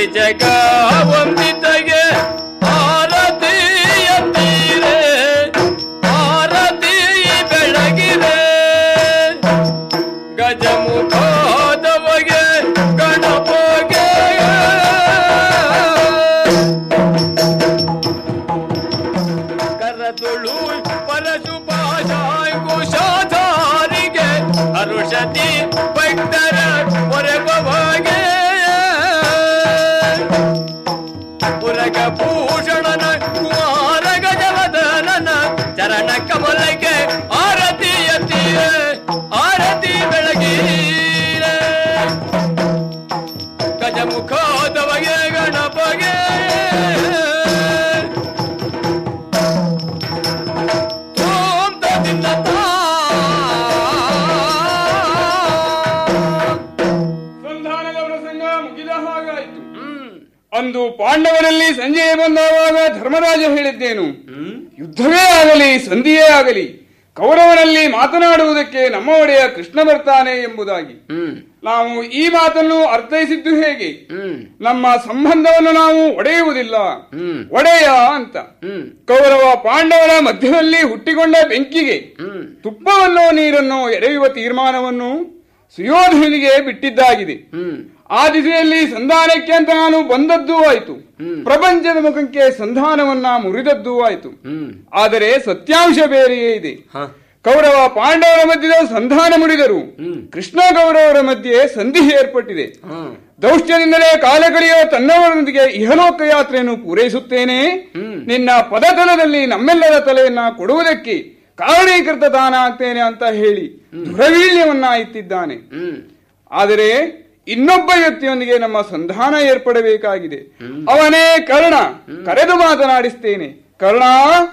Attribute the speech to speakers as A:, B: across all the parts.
A: ಜಗ ವಂದಿತಗೆ ಆರತಿಯ ತೀರೆ ಆರತಿ ಬೆಳಗಿರೆ ಗಜಮುಖದವಗೆ ಗಣಪಗೆ ಕರದುಳು ಪರಶುಪಾಶಾಯ ಕುಶಾಧಾರಿಗೆ ಅರುಷತಿ ಭಕ್ತರ ಹೊರಬಗೆ ಪುರಗ ಭೂಷಣನ ಕುಮಾರ ಗಜವದನನ ಚರಣ ಕಮಲಕ್ಕೆ ಆರತಿಯ ತೀರ ಆರತಿ ಬೆಳಗೀರ ಗಜಮುಖದವಗೆ ಗಣಪಗೆ ಓಂ ತದಿನ್ನ
B: ಸಂಧಾನದ ಪ್ರಸಂಗ ಮುಗಿದ ಹಾಗಾಯಿತು ಅಂದು ಪಾಂಡವರಲ್ಲಿ ಸಂಜಯ ಬಂದಾವಾಗ ಧರ್ಮರಾಜ ಹೇಳಿದ್ದೇನು ಯುದ್ಧವೇ ಆಗಲಿ ಸಂಧಿಯೇ ಆಗಲಿ ಕೌರವರಲ್ಲಿ ಮಾತನಾಡುವುದಕ್ಕೆ ನಮ್ಮ ಒಡೆಯ ಕೃಷ್ಣ ಬರ್ತಾನೆ ಎಂಬುದಾಗಿ ನಾವು ಈ ಮಾತನ್ನು ಅರ್ಥೈಸಿದ್ದು ಹೇಗೆ ನಮ್ಮ ಸಂಬಂಧವನ್ನು ನಾವು ಒಡೆಯುವುದಿಲ್ಲ ಒಡೆಯ ಅಂತ ಕೌರವ ಪಾಂಡವರ ಮಧ್ಯದಲ್ಲಿ ಹುಟ್ಟಿಕೊಂಡ ಬೆಂಕಿಗೆ ತುಪ್ಪವನ್ನು ನೀರನ್ನು ಎರೆಯುವ ತೀರ್ಮಾನವನ್ನು ಸುಯೋಧನಿಗೆ ಬಿಟ್ಟಿದ್ದಾಗಿದೆ ಆ ದಿಸೆಯಲ್ಲಿ ಸಂಧಾನಕ್ಕೆ ಅಂತ ನಾನು ಬಂದದ್ದೂ ಆಯ್ತು ಪ್ರಪಂಚದ ಮುಖಕ್ಕೆ ಸಂಧಾನವನ್ನ ಮುರಿದದ್ದೂ ಆಯ್ತು ಆದರೆ ಸತ್ಯಾಂಶ ಬೇರೆಯೇ ಇದೆ ಕೌರವ ಪಾಂಡವರ ಮಧ್ಯದ ಸಂಧಾನ ಮುರಿದರು ಕೃಷ್ಣ ಕೌರವರ ಮಧ್ಯೆ ಸಂಧಿ ಏರ್ಪಟ್ಟಿದೆ ದೌಷ್ಟ್ಯದಿಂದಲೇ ಕಾಲ ಕಳೆಯುವ ತನ್ನವರೊಂದಿಗೆ ಇಹಲೋಕ ಯಾತ್ರೆಯನ್ನು ಪೂರೈಸುತ್ತೇನೆ ನಿನ್ನ ಪದತಲದಲ್ಲಿ ನಮ್ಮೆಲ್ಲರ ತಲೆಯನ್ನ ಕೊಡುವುದಕ್ಕೆ ಕಾರಣೀಕೃತ ದಾನ ಆಗ್ತೇನೆ ಅಂತ ಹೇಳಿ ದುರವೀಳ್ಯವನ್ನ ಇತ್ತಿದ್ದಾನೆ ಆದರೆ ಇನ್ನೊಬ್ಬ ವ್ಯಕ್ತಿಯೊಂದಿಗೆ ನಮ್ಮ ಸಂಧಾನ ಏರ್ಪಡಬೇಕಾಗಿದೆ ಅವನೇ ಕರ್ಣ ಕರೆದು ಮಾತನಾಡಿಸ್ತೇನೆ ಕರ್ಣ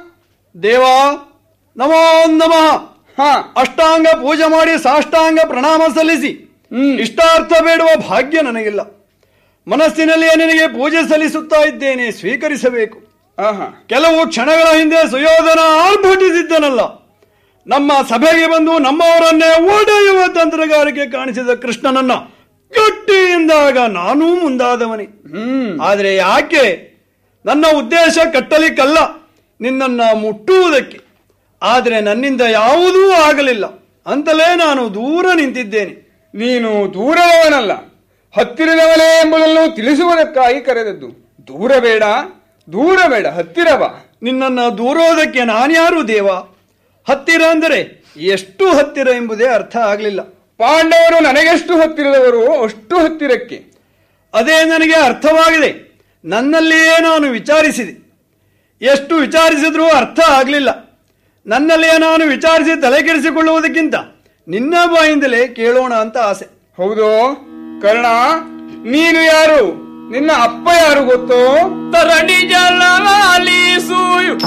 C: ದೇವಾ ನಮೋ ನಮಃ
B: ಹ
C: ಅಷ್ಟಾಂಗ ಪೂಜೆ ಮಾಡಿ ಸಾಷ್ಟಾಂಗ ಪ್ರಣಾಮ ಸಲ್ಲಿಸಿ ಇಷ್ಟಾರ್ಥ ಬೇಡುವ ಭಾಗ್ಯ ನನಗಿಲ್ಲ ಮನಸ್ಸಿನಲ್ಲಿಯೇ ನಿನಗೆ ಪೂಜೆ ಸಲ್ಲಿಸುತ್ತಾ ಇದ್ದೇನೆ ಸ್ವೀಕರಿಸಬೇಕು
B: ಆಹಾ
C: ಕೆಲವು ಕ್ಷಣಗಳ ಹಿಂದೆ ಸುಯೋಧನ ಆರ್ಭಟಿಸಿದ್ದನಲ್ಲ ನಮ್ಮ ಸಭೆಗೆ ಬಂದು ನಮ್ಮವರನ್ನೇ ಒಡೆಯುವ ತಂತ್ರಗಾರಿಕೆ ಕಾಣಿಸಿದ ಕೃಷ್ಣನನ್ನ ಗಟ್ಟಿಯಿಂದಾಗ ನಾನೂ ಮುಂದಾದವನೇ
B: ಹ್ಮ್
C: ಆದರೆ ಯಾಕೆ ನನ್ನ ಉದ್ದೇಶ ಕಟ್ಟಲಿಕ್ಕಲ್ಲ ನಿನ್ನನ್ನ ಮುಟ್ಟುವುದಕ್ಕೆ ಆದರೆ ನನ್ನಿಂದ ಯಾವುದೂ ಆಗಲಿಲ್ಲ ಅಂತಲೇ ನಾನು ದೂರ ನಿಂತಿದ್ದೇನೆ
B: ನೀನು ದೂರದವನಲ್ಲ ಹತ್ತಿರದವನೇ ಎಂಬುದನ್ನು ತಿಳಿಸುವುದಕ್ಕಾಗಿ ಕರೆದದ್ದು ದೂರ ಬೇಡ ದೂರ ಬೇಡ ಹತ್ತಿರ ಬಾ
C: ನಿನ್ನನ್ನ ದೂರೋದಕ್ಕೆ ನಾನ್ಯಾರು ದೇವ ಹತ್ತಿರ ಅಂದರೆ ಎಷ್ಟು ಹತ್ತಿರ ಎಂಬುದೇ ಅರ್ಥ ಆಗಲಿಲ್ಲ
B: ಪಾಂಡವರು ನನಗೆಷ್ಟು ಹತ್ತಿರದವರು ಅಷ್ಟು ಹತ್ತಿರಕ್ಕೆ
C: ಅದೇ ನನಗೆ ಅರ್ಥವಾಗಿದೆ ನನ್ನಲ್ಲಿಯೇ ನಾನು ವಿಚಾರಿಸಿದೆ ಎಷ್ಟು ವಿಚಾರಿಸಿದ್ರೂ ಅರ್ಥ ಆಗಲಿಲ್ಲ ನನ್ನಲ್ಲಿಯೇ ನಾನು ವಿಚಾರಿಸಿ ತಲೆಕೆಡಿಸಿಕೊಳ್ಳುವುದಕ್ಕಿಂತ ನಿನ್ನ ಬಾಯಿಂದಲೇ ಕೇಳೋಣ ಅಂತ ಆಸೆ
B: ಹೌದು ಕರ್ಣ ನೀನು ಯಾರು ನಿನ್ನ ಅಪ್ಪ ಯಾರು ಗೊತ್ತೋ
A: ತರಣಿ ಜಲವಾಲಿಸು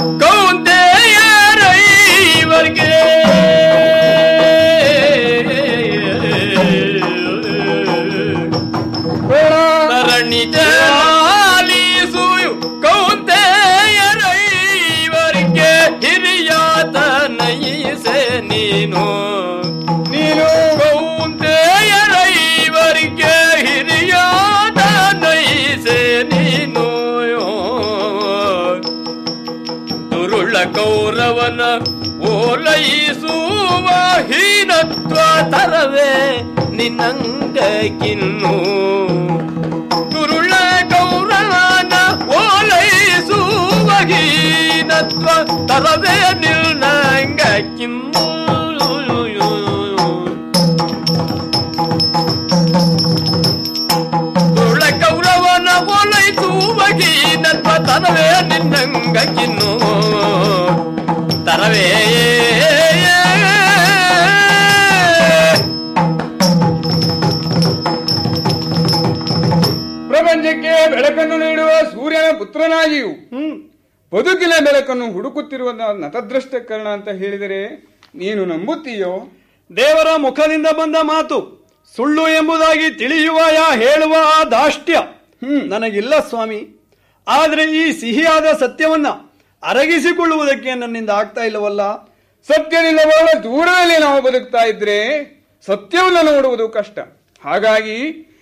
A: ಕೌಂತೆಯರೈವರ್ಗೆ ತರಣಿ ಜಲಾಲಿಸು ಕೌಂತೆಯರೈವರ್ಗೆ ಹಿರಿಯಾತ ನಯಿಸೆ ನೀನು
B: ನೀನು
A: ಕೌಂತೆಯರೈವರ್ಗೆ ಹಿರಿಯಾದ ನಯಿಸೆ ನೀನು ದುರುಳ ಕೌರವನ ಓಲೈಸುವ ಹೀನತ್ವ ತರವೇ ನಿನ್ನಂಗಕ್ಕಿನ್ನು ದುರುಳ ಕೌರವನ ಓಲೈಸುವ ಹೀನತ್ವ ತರವೇ ನಿನ್ನಂಗಕ್ಕಿನ್ನು ದುರುಳ ಕೌರವನ ಓಲೈಸುವ ಹೀನತ್ವ ತರವೇ ನಿನ್ನಂಗಕ್ಕಿನ್ನು ತರವೇ
B: ಪ್ರಪಂಚಕ್ಕೆ ಬೆಳಕನ್ನು ನೀಡುವ ಸೂರ್ಯನ ಪುತ್ರನಾಗಿಯೂ ಬದುಕಿನ ಬೆಳಕನ್ನು ಹುಡುಕುತ್ತಿರುವ ನತದೃಷ್ಟ ಕರ್ಣ ಅಂತ ಹೇಳಿದರೆ ನೀನು ನಂಬುತ್ತೀಯೋ
C: ದೇವರ ಮುಖದಿಂದ ಬಂದ ಮಾತು ಸುಳ್ಳು ಎಂಬುದಾಗಿ ತಿಳಿಯುವ ಯಾ ಹೇಳುವ ಆ ದಾಷ್ಟ್ಯ ನನಗಿಲ್ಲ ಸ್ವಾಮಿ ಆದರೆ ಈ ಸಿಹಿಯಾದ ಸತ್ಯವನ್ನ ಅರಗಿಸಿಕೊಳ್ಳುವುದಕ್ಕೆ ನನ್ನಿಂದ ಆಗ್ತಾ ಇಲ್ಲವಲ್ಲ
B: ಸತ್ಯದಿಂದ ಬಹಳ ದೂರದಲ್ಲಿ ನಾವು ಬದುಕ್ತಾ ಇದ್ರೆ ಸತ್ಯವನ್ನು ನೋಡುವುದು ಕಷ್ಟ ಹಾಗಾಗಿ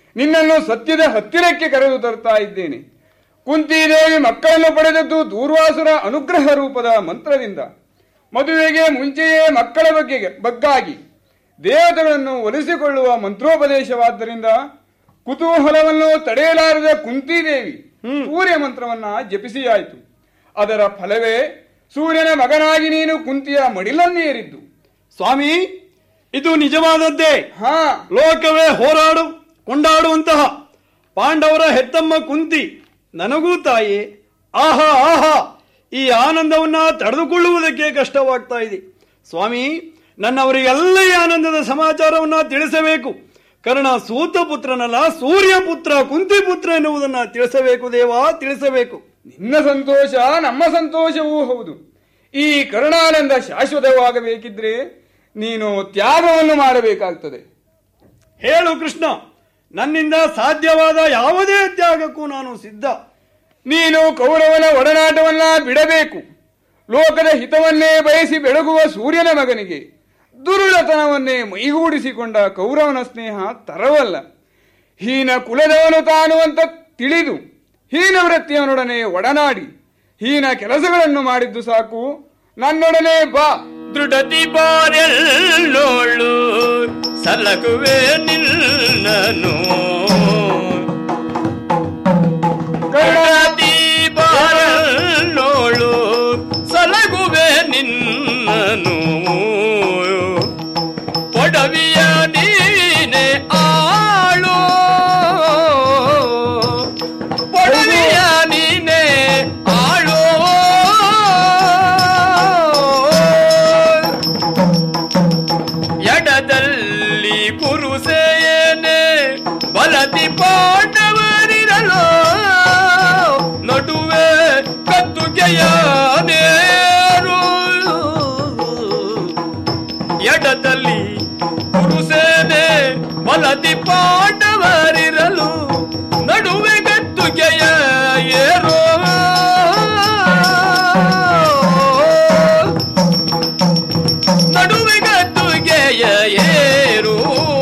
B: ನಿನ್ನನ್ನು ಸತ್ಯದ ಹತ್ತಿರಕ್ಕೆ ಕರೆದು ತರ್ತಾ ಇದ್ದೇನೆ ಕುಂತಿದೇವಿ ಮಕ್ಕಳನ್ನು ಪಡೆದದ್ದು ದೂರ್ವಾಸುರ ಅನುಗ್ರಹ ರೂಪದ ಮಂತ್ರದಿಂದ ಮದುವೆಗೆ ಮುಂಚೆಯೇ ಮಕ್ಕಳ ಬಗ್ಗೆ ಬಗ್ಗಾಗಿ ದೇವತೆಗಳನ್ನು ಒಲಿಸಿಕೊಳ್ಳುವ ಮಂತ್ರೋಪದೇಶವಾದ್ದರಿಂದ ಕುತೂಹಲವನ್ನು ತಡೆಯಲಾರದ ಕುಂತಿದೇವಿ ಸೂರ್ಯ ಮಂತ್ರವನ್ನ ಜಪಿಸಿಯಾಯಿತು ಅದರ ಫಲವೇ ಸೂರ್ಯನ ಮಗನಾಗಿ ನೀನು ಕುಂತಿಯ ಮಡಿಲನ್ನೇರಿದ್ದು
C: ಸ್ವಾಮಿ ಇದು ನಿಜವಾದದ್ದೇ
B: ಹಾ
C: ಲೋಕವೇ ಹೋರಾಡು ಕೊಂಡಾಡುವಂತಹ ಪಾಂಡವರ ಹೆತ್ತಮ್ಮ ಕುಂತಿ ನನಗೂ ತಾಯಿ ಆಹಾ ಆಹಾ ಈ ಆನಂದವನ್ನ ತಡೆದುಕೊಳ್ಳುವುದಕ್ಕೆ ಕಷ್ಟವಾಗ್ತಾ ಇದೆ ಸ್ವಾಮಿ ನನ್ನವರಿಗೆಲ್ಲ ಈ ಆನಂದದ ಸಮಾಚಾರವನ್ನ ತಿಳಿಸಬೇಕು ಕರ್ಣ ಸೂತ ಪುತ್ರನಲ್ಲ ಸೂರ್ಯ ಪುತ್ರ ಕುಂತಿ ಪುತ್ರ ಎನ್ನುವುದನ್ನ ತಿಳಿಸಬೇಕು ದೇವಾ ತಿಳಿಸಬೇಕು
B: ನಿನ್ನ ಸಂತೋಷ ನಮ್ಮ ಸಂತೋಷವೂ ಹೌದು ಈ ಕರುಣಾನಂದ ಶಾಶ್ವತವಾಗಬೇಕಿದ್ರೆ ನೀನು ತ್ಯಾಗವನ್ನು ಮಾಡಬೇಕಾಗ್ತದೆ
C: ಹೇಳು ಕೃಷ್ಣ ನನ್ನಿಂದ ಸಾಧ್ಯವಾದ ಯಾವುದೇ ತ್ಯಾಗಕ್ಕೂ ನಾನು ಸಿದ್ಧ
B: ನೀನು ಕೌರವನ ಒಡನಾಟವನ್ನ ಬಿಡಬೇಕು ಲೋಕದ ಹಿತವನ್ನೇ ಬಯಸಿ ಬೆಳಗುವ ಸೂರ್ಯನ ಮಗನಿಗೆ ದುರುಳತನವನ್ನೇ ಮೈಗೂಡಿಸಿಕೊಂಡ ಕೌರವನ ಸ್ನೇಹ ತರವಲ್ಲ ಹೀನ ಕುಲದವನು ತಾನು ಅಂತ ತಿಳಿದು ಹೀನ ವೃತ್ತಿಯವನೊಡನೆ ಒಡನಾಡಿ ಹೀನ ಕೆಲಸಗಳನ್ನು ಮಾಡಿದ್ದು ಸಾಕು ನನ್ನೊಡನೆ ಬಾ
A: ದೃಢತಿ ಬಾರೆಲ್ಲೋಳು ಸಲಗುವೆ ನಿನ್ನನು ದೃಢತಿ ಬಾರೆಲ್ಲೋಳು ಸಲಗುವೆ ನಿನ್ನನು ಪೊಡವಿಯ ನೀನೆ ಆಳು ಪೊಡವಿಯ ನೀನೆ ಆಳು ಎಡದಲ್ಲಿ ಕುರುಸೇನೆ ಬಲತಿ ಪಾಂಡವರಿರಲು ನಡುವೆ ಕತ್ತುಗೆಯ ನೇರು ಎಡದಲ್ಲಿ ಕುರುಸೇನೆ ಬಲತಿ ಪಾಂಡವರಿರಲು ನಡುವೆ ಗದ್ದುಗೆಯ ಏರೋ ನಡುವೆ ಗದ್ದುಗೆಯ ಏರು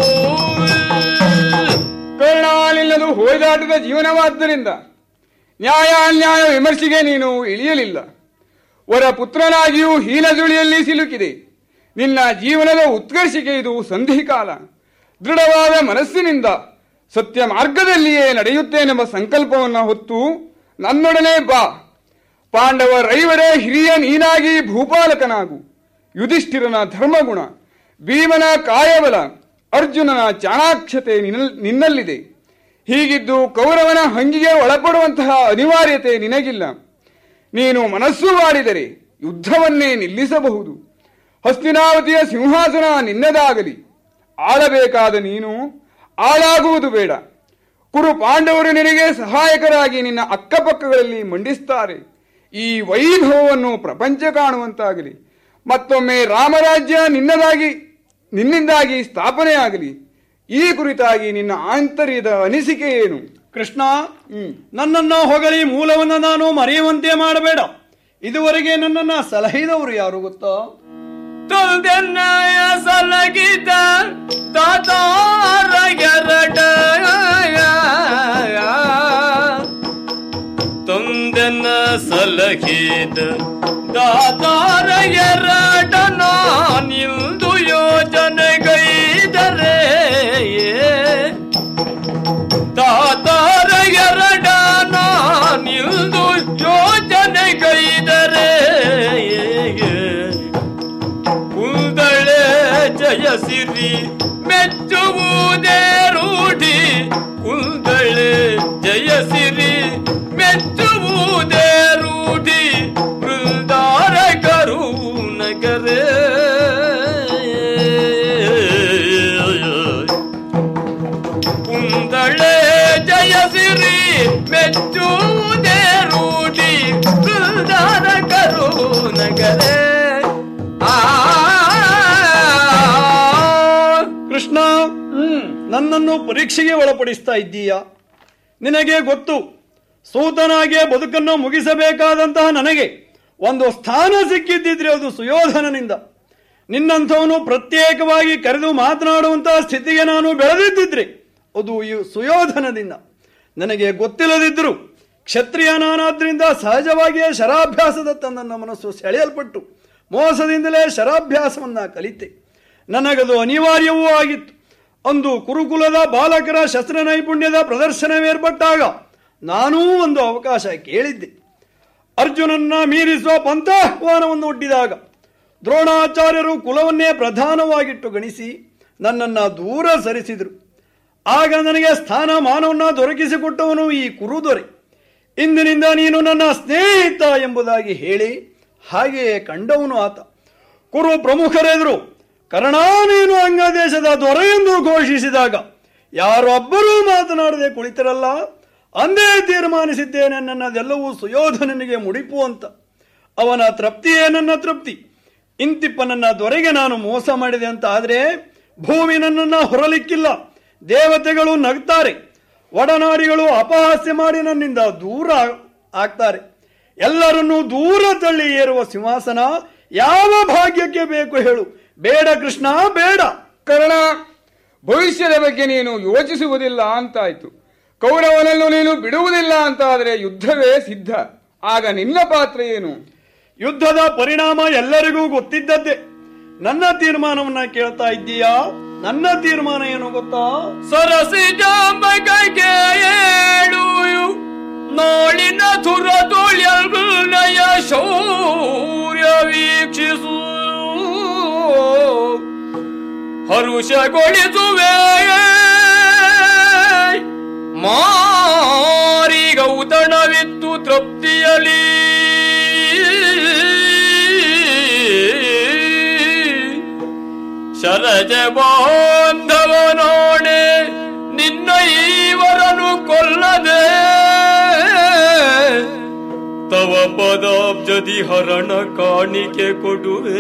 B: ಕರುಣಾಲಿಲ್ಲದು ಹೋಯ್ದಾಟದ ಜೀವನವಾದ್ದರಿಂದ ನ್ಯಾಯ ಅನ್ಯಾಯ ವಿಮರ್ಶೆಗೆ ನೀನು ಇಳಿಯಲಿಲ್ಲ ವರ ಪುತ್ರನಾಗಿಯೂ ಹೀನಜುಳಿಯಲ್ಲಿ ಸಿಲುಕಿದೆ ನಿನ್ನ ಜೀವನದ ಉತ್ಕರ್ಷಿಕೆ ಇದು ಸಂಧಿಕಾಲ ದೃಢವಾದ ಮನಸ್ಸಿನಿಂದ ಸತ್ಯ ಮಾರ್ಗದಲ್ಲಿಯೇ ನಡೆಯುತ್ತೇನೆಂಬ ಸಂಕಲ್ಪವನ್ನು ಹೊತ್ತು ನನ್ನೊಡನೆ ಬಾ ಪಾಂಡವರೈವರ ಹಿರಿಯ ನೀನಾಗಿ ಭೂಪಾಲಕನಾಗು ಯುಧಿಷ್ಠಿರನ ಧರ್ಮಗುಣ ಭೀಮನ ಕಾಯಬಲ ಅರ್ಜುನನ ಚಾಣಾಕ್ಷತೆ ನಿನ್ನಲ್- ನಿನ್ನಲ್ಲಿದೆ ಹೀಗಿದ್ದು ಕೌರವನ ಹಂಗಿಗೆ ಒಳಪಡುವಂತಹ ಅನಿವಾರ್ಯತೆ ನಿನಗಿಲ್ಲ ನೀನು ಮನಸ್ಸು ಮಾಡಿದರೆ ಯುದ್ಧವನ್ನೇ ನಿಲ್ಲಿಸಬಹುದು ಹಸ್ತಿನಾವತಿಯ ಸಿಂಹಾಸನ ನಿನ್ನದಾಗಲಿ ಆಳಬೇಕಾದ ನೀನು ಆಳಾಗುವುದು ಬೇಡ ಕುರು ಪಾಂಡವರು ನಿನಗೆ ಸಹಾಯಕರಾಗಿ ನಿನ್ನ ಅಕ್ಕಪಕ್ಕಗಳಲ್ಲಿ ಮಂಡಿಸ್ತಾರೆ ಈ ವೈಭವವನ್ನು ಪ್ರಪಂಚ ಕಾಣುವಂತಾಗಲಿ ಮತ್ತೊಮ್ಮೆ ರಾಮರಾಜ್ಯ ನಿನ್ನದಾಗಿ ನಿನ್ನಿಂದಾಗಿ ಸ್ಥಾಪನೆಯಾಗಲಿ ಈ ಕುರಿತಾಗಿ ನಿನ್ನ ಆಂತರ್ಯದ ಅನಿಸಿಕೆ ಏನು
C: ಕೃಷ್ಣ
B: ಹ್ಮ್
C: ನನ್ನನ್ನ ಹೊಗಳಿ ಮೂಲವನ್ನ ನಾನು ಮರೆಯುವಂತೆ ಮಾಡಬೇಡ ಇದುವರೆಗೆ ನನ್ನನ್ನ ಸಲಹಿದವರು ಯಾರು ಗೊತ್ತಾ
A: ತೊಂದೆನ್ನಯ ಸಲಗಿದ ದಾತಾರ ಎರಡ ತೊಂದೆನ ಸಲಗಿದ ದಾತಾರ ಎರಡ ನಾನಿಂದು ಯೋಜನೆಗೈದರೆ ದಾತಾರ ಎರಡ ನಾನಿಂದು ಯೋಜನೆಗೈದರೆ ಕುಂದಳೆ ಜಯಸಿರಿ ಮೆಚ್ಚುವುದೇ ರೂಢಿ ಕುಂದಳೆ ಜಯಸಿರಿ ಮೆಚ್ಚುವುದೇ ರೂಢಿ ಬೃಂದಾರ ಕರು ನಗರೇ ಕುಂದಳೆ ಜಯಸಿರಿ ಮೆಚ್ಚುವುದೇ ರೂಢಿ ಬೃಂದಾರ ಕರು ನಗರೇ ಆ
C: ಕೃಷ್ಣ ನನ್ನನ್ನು ಪರೀಕ್ಷೆಗೆ ಒಳಪಡಿಸ್ತಾ ಇದ್ದೀಯಾ ನಿನಗೆ ಗೊತ್ತು ಸೂತನಾಗೆ ಬದುಕನ್ನು ಮುಗಿಸಬೇಕಾದಂತಹ ನನಗೆ ಒಂದು ಸ್ಥಾನ ಸಿಕ್ಕಿದ್ದಿದ್ರೆ ಅದು ಸುಯೋಧನನಿಂದ ನಿನ್ನಂಥವನು ಪ್ರತ್ಯೇಕವಾಗಿ ಕರೆದು ಮಾತನಾಡುವಂತಹ ಸ್ಥಿತಿಗೆ ನಾನು ಬೆಳೆದಿದ್ದಿದ್ರೆ ಅದು ಈ ಸುಯೋಧನದಿಂದ ನನಗೆ ಗೊತ್ತಿಲ್ಲದಿದ್ದರೂ ಕ್ಷತ್ರಿಯ ನಾನಾದ್ರಿಂದ ಸಹಜವಾಗಿಯೇ ಶರಾಭ್ಯಾಸದತ್ತ ನನ್ನ ಮನಸ್ಸು ಸೆಳೆಯಲ್ಪಟ್ಟು ಮೋಸದಿಂದಲೇ ಶರಾಭ್ಯಾಸವನ್ನ ಕಲಿತೆ ನನಗದು ಅನಿವಾರ್ಯವೂ ಆಗಿತ್ತು ಅಂದು ಕುರುಕುಲದ ಬಾಲಕರ ಶಸ್ತ್ರ ನೈಪುಣ್ಯದ ಪ್ರದರ್ಶನವೇರ್ಪಟ್ಟಾಗ ನಾನೂ ಒಂದು ಅವಕಾಶ ಕೇಳಿದ್ದೆ ಅರ್ಜುನನ್ನ ಮೀರಿಸುವ ಪಂಥಾಹ್ವಾನವನ್ನು ಒಡ್ಡಿದಾಗ ದ್ರೋಣಾಚಾರ್ಯರು ಕುಲವನ್ನೇ ಪ್ರಧಾನವಾಗಿಟ್ಟು ಗಣಿಸಿ ನನ್ನನ್ನು ದೂರ ಸರಿಸಿದರು ಆಗ ನನಗೆ ಸ್ಥಾನ ಮಾನವನ್ನ ದೊರಕಿಸಿಕೊಟ್ಟವನು ಈ ಕುರುದೊರೆ ಇಂದಿನಿಂದ ನೀನು ನನ್ನ ಸ್ನೇಹಿತ ಎಂಬುದಾಗಿ ಹೇಳಿ ಹಾಗೆಯೇ ಕಂಡವನು ಆತ ಕುರು ಪ್ರಮುಖರೆದುರು ಕರ್ಣ ನೀನು ಅಂಗದೇಶದ ದೊರೆ ಎಂದು ಘೋಷಿಸಿದಾಗ ಯಾರೊಬ್ಬರೂ ಮಾತನಾಡದೆ ಕುಳಿತರಲ್ಲ ಅಂದೇ ತೀರ್ಮಾನಿಸಿದ್ದೇನೆ ನನ್ನದೆಲ್ಲವೂ ಸುಯೋಧನನಿಗೆ ಮುಡಿಪು ಅಂತ ಅವನ ತೃಪ್ತಿಯೇ ನನ್ನ ತೃಪ್ತಿ ಇಂತಿಪ್ಪ ನನ್ನ ದೊರೆಗೆ ನಾನು ಮೋಸ ಮಾಡಿದೆ ಅಂತ ಆದರೆ ಭೂಮಿ ನನ್ನನ್ನ ಹೊರಲಿಕ್ಕಿಲ್ಲ ದೇವತೆಗಳು ನಗ್ತಾರೆ ಒಡನಾಡಿಗಳು ಅಪಹಾಸ್ಯ ಮಾಡಿ ನನ್ನಿಂದ ದೂರ ಆಗ್ತಾರೆ ಎಲ್ಲರನ್ನೂ ದೂರ ತಳ್ಳಿ ಏರುವ ಸಿಂಹಾಸನ ಯಾವ ಭಾಗ್ಯಕ್ಕೆ ಬೇಕು ಹೇಳು ಬೇಡ ಕೃಷ್ಣ ಬೇಡ
B: ಕರ್ಣ ಭವಿಷ್ಯದ ಬಗ್ಗೆ ನೀನು ಯೋಚಿಸುವುದಿಲ್ಲ ಅಂತಾಯ್ತು ಕೌರವನನ್ನು ನೀನು ಬಿಡುವುದಿಲ್ಲ ಅಂತ ಆದರೆ ಯುದ್ಧವೇ ಸಿದ್ಧ ಆಗ ನಿನ್ನ ಪಾತ್ರ ಏನು
C: ಯುದ್ಧದ ಪರಿಣಾಮ ಎಲ್ಲರಿಗೂ ಗೊತ್ತಿದ್ದದ್ದೇ ನನ್ನ ತೀರ್ಮಾನವನ್ನ ಕೇಳ್ತಾ ಇದ್ದೀಯಾ ನನ್ನ ತೀರ್ಮಾನ ಏನು ಗೊತ್ತಾ
A: ಸರಸಿಜಾಂಬಗೆ ಏಳು ನಾಳಿನ ಥುರ ತೊಳ್ಯಲ್ನಯ ಶೌರ್ಯ ವೀಕ್ಷಿಸು ಹರುಷಗೊಳಿಸುವೆ ಮಾರಿಗೌತಣವಿತ್ತು ತೃಪ್ತಿಯಲಿ ಶರಜ ಬಾಂಧವನೋಣೆ ನಿನ್ನ ಈವರನು ಕೊಲ್ಲದೆ ತವ ಪದಾಬ್ಜದಿ ಹರಣ ಕಾಣಿಕೆ ಕೊಡುವೆ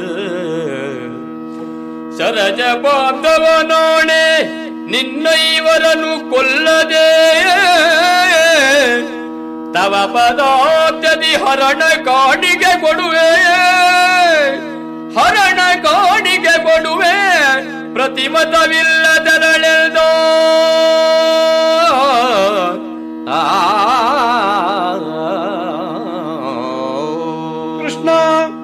A: ಶರಜ ಬಾಂಧವನೋಣೆ ನಿನ್ನ ಇವರನು ಕೊಲ್ಲದೆ ತವ ಪದಾಬ್ಜದಿ ಹರಣ ಕಾಣಿಕೆ ಕೊಡುವೆ ಹರಣ ಕಾಣಿಕೆ ಕೊಡುವೆ ಪ್ರತಿಮತವಿಲ್ಲದರಳೆಲ್ದೋ
C: ಕೃಷ್ಣ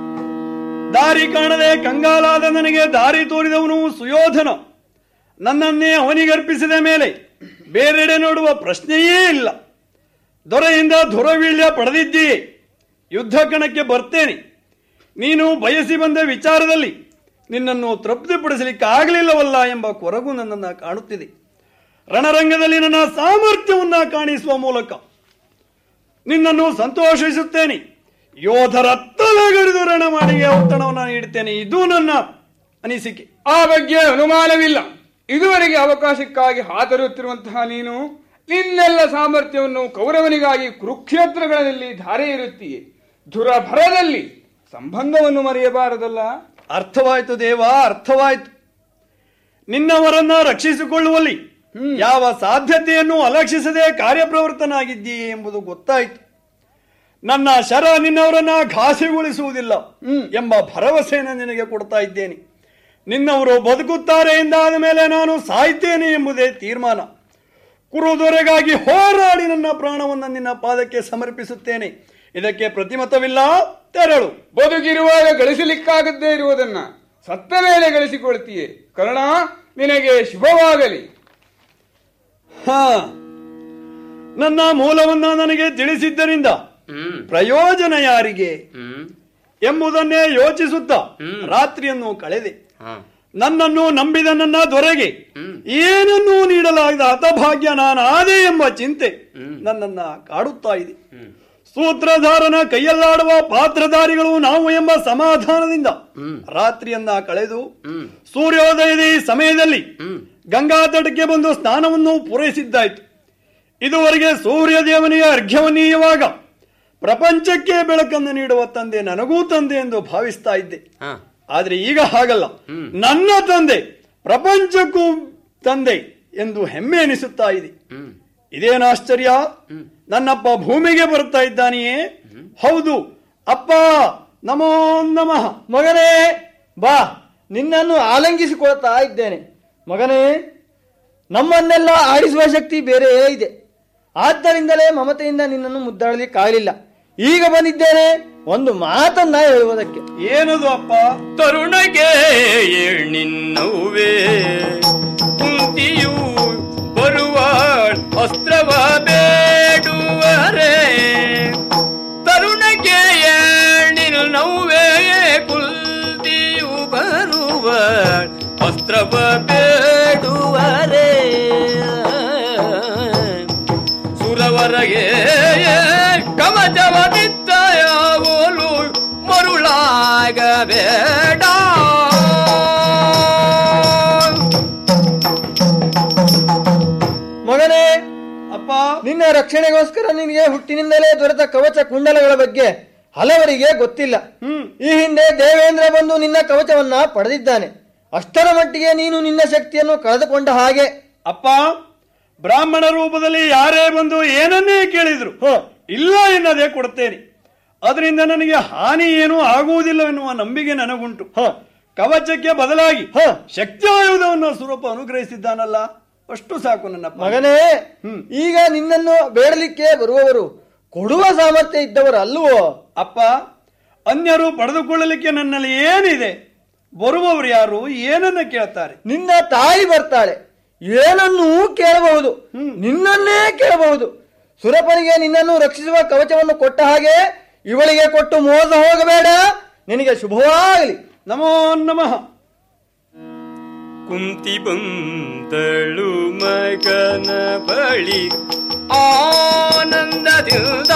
C: ದಾರಿ ಕಾಣದೆ ಕಂಗಾಲಾದ ನನಗೆ ದಾರಿ ತೋರಿದವನು ಸುಯೋಧನ ನನ್ನನ್ನೇ ಅವನಿಗರ್ಪಿಸಿದ ಮೇಲೆ ಬೇರೆಡೆ ನೋಡುವ ಪ್ರಶ್ನೆಯೇ ಇಲ್ಲ ದೊರೆಯಿಂದ ಧುರವೀಳ್ಯ ಪಡೆದಿದ್ದೀಯೇ ಯುದ್ಧ ಕಣಕ್ಕೆ ಬರ್ತೇನೆ ನೀನು ಬಯಸಿ ಬಂದ ವಿಚಾರದಲ್ಲಿ ನಿನ್ನನ್ನು ತೃಪ್ತಿಪಡಿಸಲಿಕ್ಕೆ ಆಗಲಿಲ್ಲವಲ್ಲ ಎಂಬ ಕೊರಗು ನನ್ನನ್ನು ಕಾಣುತ್ತಿದೆ ರಣರಂಗದಲ್ಲಿ ನನ್ನ ಸಾಮರ್ಥ್ಯವನ್ನ ಕಾಣಿಸುವ ಮೂಲಕ ನಿನ್ನನ್ನು ಸಂತೋಷಿಸುತ್ತೇನೆ ಯೋಧರ ತಲೆಗಡಿದು ರಣಮಾಡಿಗೆ ಔತಣವನ್ನು ನೀಡುತ್ತೇನೆ ಇದು ನನ್ನ ಅನಿಸಿಕೆ
B: ಆ ಬಗ್ಗೆ ಅನುಮಾನವಿಲ್ಲ ಇದುವರೆಗೆ ಅವಕಾಶಕ್ಕಾಗಿ ಹಾತರುತ್ತಿರುವಂತಹ ನೀನು ನಿನ್ನೆಲ್ಲ ಸಾಮರ್ಥ್ಯವನ್ನು ಕೌರವನಿಗಾಗಿ ಕುರುಕ್ಷೇತ್ರಗಳಲ್ಲಿ ಧಾರೆ ಇರುತ್ತೀಯೆ ದುರಭರದಲ್ಲಿ ಸಂಬಂಧವನ್ನು ಮರೆಯಬಾರದಲ್ಲ
C: ಅರ್ಥವಾಯ್ತು ದೇವ ಅರ್ಥವಾಯ್ತು ನಿನ್ನವರನ್ನ ರಕ್ಷಿಸಿಕೊಳ್ಳುವಲ್ಲಿ ಯಾವ ಸಾಧ್ಯತೆಯನ್ನು ಅಲಕ್ಷಿಸದೆ ಕಾರ್ಯಪ್ರವೃತ್ತನಾಗಿದ್ದೀಯೆ ಎಂಬುದು ಗೊತ್ತಾಯಿತು ನನ್ನ ಶರ ನಿನ್ನವರನ್ನ ಘಾಸಿಗೊಳಿಸುವುದಿಲ್ಲ ಎಂಬ ಭರವಸೆಯನ್ನು ನಿನಗೆ ಕೊಡ್ತಾ ಇದ್ದೇನೆ ನಿನ್ನವರು ಬದುಕುತ್ತಾರೆ ಎಂದಾದ ಮೇಲೆ ನಾನು ಸಾಯ್ತೇನೆ ಎಂಬುದೇ ತೀರ್ಮಾನ ಕುರುದೊರೆಗಾಗಿ ಹೋರಾಡಿ ನನ್ನ ಪ್ರಾಣವನ್ನು ನಿನ್ನ ಪಾದಕ್ಕೆ ಸಮರ್ಪಿಸುತ್ತೇನೆ ಇದಕ್ಕೆ ಪ್ರತಿಮತವಿಲ್ಲ ತೆರಳು
B: ಬದುಕಿರುವಾಗ ಗಳಿಸಲಿಕ್ಕಾಗದ್ದೇ ಇರುವುದನ್ನ ಸತ್ತ ಮೇಲೆ ಗಳಿಸಿಕೊಳ್ತೀಯೆ ಕರ್ಣ ನಿನಗೆ ಶುಭವಾಗಲಿ
C: ಹಾ ನನ್ನ ಮೂಲವನ್ನ ನನಗೆ ತಿಳಿಸಿದ್ದರಿಂದ
A: ಹ್ಮ್
C: ಪ್ರಯೋಜನ ಯಾರಿಗೆ
A: ಹ್ಮ್
C: ಎಂಬುದನ್ನೇ ಯೋಚಿಸುತ್ತಾ ರಾತ್ರಿಯನ್ನು ಕಳೆದೆ
A: ಹಾ
C: ನನ್ನನ್ನು ನಂಬಿದ ನನ್ನ ದೊರೆಗೆ
A: ಹ್ಮ್.
C: ಏನನ್ನೂ ನೀಡಲಾಗದ ಹತಭಾಗ್ಯ ನಾನಾದೆ ಎಂಬ ಚಿಂತೆ ನನ್ನನ್ನ ಕಾಡುತ್ತಾ ಇದೆ
A: ಹ್ಮ್
C: ಸೂತ್ರಧಾರನ ಕೈಯಲ್ಲಾಡುವ ಪಾತ್ರಧಾರಿಗಳು ನಾವು ಎಂಬ ಸಮಾಧಾನದಿಂದ
A: ಹ್ಮ್.
C: ರಾತ್ರಿಯನ್ನ ಕಳೆದು
A: ಹ್ಮ್
C: ಸೂರ್ಯೋದಯದ ಈ ಸಮಯದಲ್ಲಿ
A: ಹ್ಮ್
C: ಗಂಗಾ ತಟಕ್ಕೆ ಬಂದು ಸ್ನಾನವನ್ನು ಪೂರೈಸಿದ್ದಾಯ್ತು ಇದುವರೆಗೆ ಸೂರ್ಯ ದೇವನಿಗೆ ಅರ್ಘ್ಯವನ್ನೀಯವಾಗ ಪ್ರಪಂಚಕ್ಕೆ ಬೆಳಕನ್ನು ನೀಡುವ ತಂದೆ ನನಗೂ ತಂದೆ ಎಂದು ಭಾವಿಸ್ತಾ ಇದ್ದೆ
A: ಹಾ
C: ಆದ್ರೆ ಈಗ ಹಾಗಲ್ಲ ನನ್ನ ತಂದೆ ಪ್ರಪಂಚಕ್ಕೂ ತಂದೆ ಎಂದು ಹೆಮ್ಮೆ ಎನಿಸುತ್ತಾ ಇದೆ
A: ಹ್ಮ್
C: ಇದೇನು ಆಶ್ಚರ್ಯ ನನ್ನಪ್ಪ ಭೂಮಿಗೆ ಬರುತ್ತಾ ಇದ್ದಾನೆಯೇ ಹೌದು ಅಪ್ಪ ನಮೋ ನಮಃ
D: ಮಗನೇ ಬಾ ನಿನ್ನನ್ನು ಆಲಂಗಿಸಿಕೊಳ್ತಾ ಇದ್ದೇನೆ ಮಗನೇ ನಮ್ಮನ್ನೆಲ್ಲ ಆಡಿಸುವ ಶಕ್ತಿ ಬೇರೆಯೇ ಇದೆ ಆದ್ದರಿಂದಲೇ ಮಮತೆಯಿಂದ ನಿನ್ನನ್ನು ಮುದ್ದಾಡಲಿಕ್ಕಾಗಲಿಲ್ಲ ಈಗ ಬಂದಿದ್ದೇನೆ ಒಂದು ಮಾತನ್ನ ಹೇಳುವುದಕ್ಕೆ
C: ಏನದು ಅಪ್ಪ
A: ತರುಣಗೆ ನಿನ್ನವೇ ಕುಂತಿಯು ಬರುವ ಅಸ್ತ್ರವ ಬೇಡುವರೆ ತರುಣಗೆ ನಿನ್ನವೇ ಕುಲ್ತಿಯು ಬರುವ ಅಸ್ತ್ರವ ಬೇಡುವರೆ ಸುರವರಗೆ ಕವಚವ ನಿತ್ತಯಾವೋಲು ಮರುಳಾಗಬೇಡ
D: ಮಗನೇ
C: ಅಪ್ಪ
D: ನಿನ್ನ ರಕ್ಷಣೆಗೋಸ್ಕರ ನಿನಗೆ ಹುಟ್ಟಿನಿಂದಲೇ ದೊರೆತ ಕವಚ ಕುಂಡಲಗಳ ಬಗ್ಗೆ ಹಲವರಿಗೆ ಗೊತ್ತಿಲ್ಲ
C: ಹ್ಮ್
D: ಈ ಹಿಂದೆ ದೇವೇಂದ್ರ ಬಂದು ನಿನ್ನ ಕವಚವನ್ನ ಪಡೆದಿದ್ದಾನೆ ಅಷ್ಟರ ಮಟ್ಟಿಗೆ ನೀನು ನಿನ್ನ ಶಕ್ತಿಯನ್ನು ಕಳೆದುಕೊಂಡ ಹಾಗೆ
C: ಅಪ್ಪ ಬ್ರಾಹ್ಮಣ ರೂಪದಲ್ಲಿ ಯಾರೇ ಬಂದು ಏನನ್ನೇ ಕೇಳಿದ್ರು
D: ಹ,
C: ಇಲ್ಲ ಎನ್ನದೇ ಕೊಡುತ್ತೇನೆ ಅದರಿಂದ ನನಗೆ ಹಾನಿ ಏನೂ ಆಗುವುದಿಲ್ಲವೆನ್ನುವ ನಂಬಿಕೆ ನನಗುಂಟು
D: ಹ,
C: ಕವಚಕ್ಕೆ ಬದಲಾಗಿ
D: ಹ.
C: ಶಕ್ತಿ ಆಯುಧವನ್ನು ಸ್ವರೂಪ ಅನುಗ್ರಹಿಸಿದ್ದಾನಲ್ಲ ಅಷ್ಟು ಸಾಕು ನನ್ನಪ್ಪ
D: ಮಗನೇ
C: ಹ್ಮ್.
D: ಈಗ ನಿನ್ನನ್ನು ಬೇಡಲಿಕ್ಕೆ ಬರುವವರು ಕೊಡುವ ಸಾಮರ್ಥ್ಯ ಇದ್ದವರು ಅಲ್ಲವೋ
C: ಅಪ್ಪ ಅನ್ಯರು ಪಡೆದುಕೊಳ್ಳಲಿಕ್ಕೆ ನನ್ನಲ್ಲಿ ಏನಿದೆ ಬರುವವರು ಯಾರು ಏನನ್ನ ಕೇಳ್ತಾರೆ
D: ನಿನ್ನ ತಾಯಿ ಬರ್ತಾಳೆ ಏನನ್ನೂ ಕೇಳಬಹುದು ನಿನ್ನನ್ನೇ ಕೇಳಬಹುದು ಸುರಪನಿಗೆ ನಿನ್ನನ್ನು ರಕ್ಷಿಸುವ ಕವಚವನ್ನು ಕೊಟ್ಟ ಹಾಗೆ ಇವಳಿಗೆ ಕೊಟ್ಟು ಮೋಸ ಹೋಗಬೇಡ ನಿನಗೆ ಶುಭವಾಗಲಿ
C: ನಮೋ ನಮಃ
A: ಕುಂತಿ ಬಂದಳು ಮಗನ ಬಳಿ ಆನಂದದಿಂದ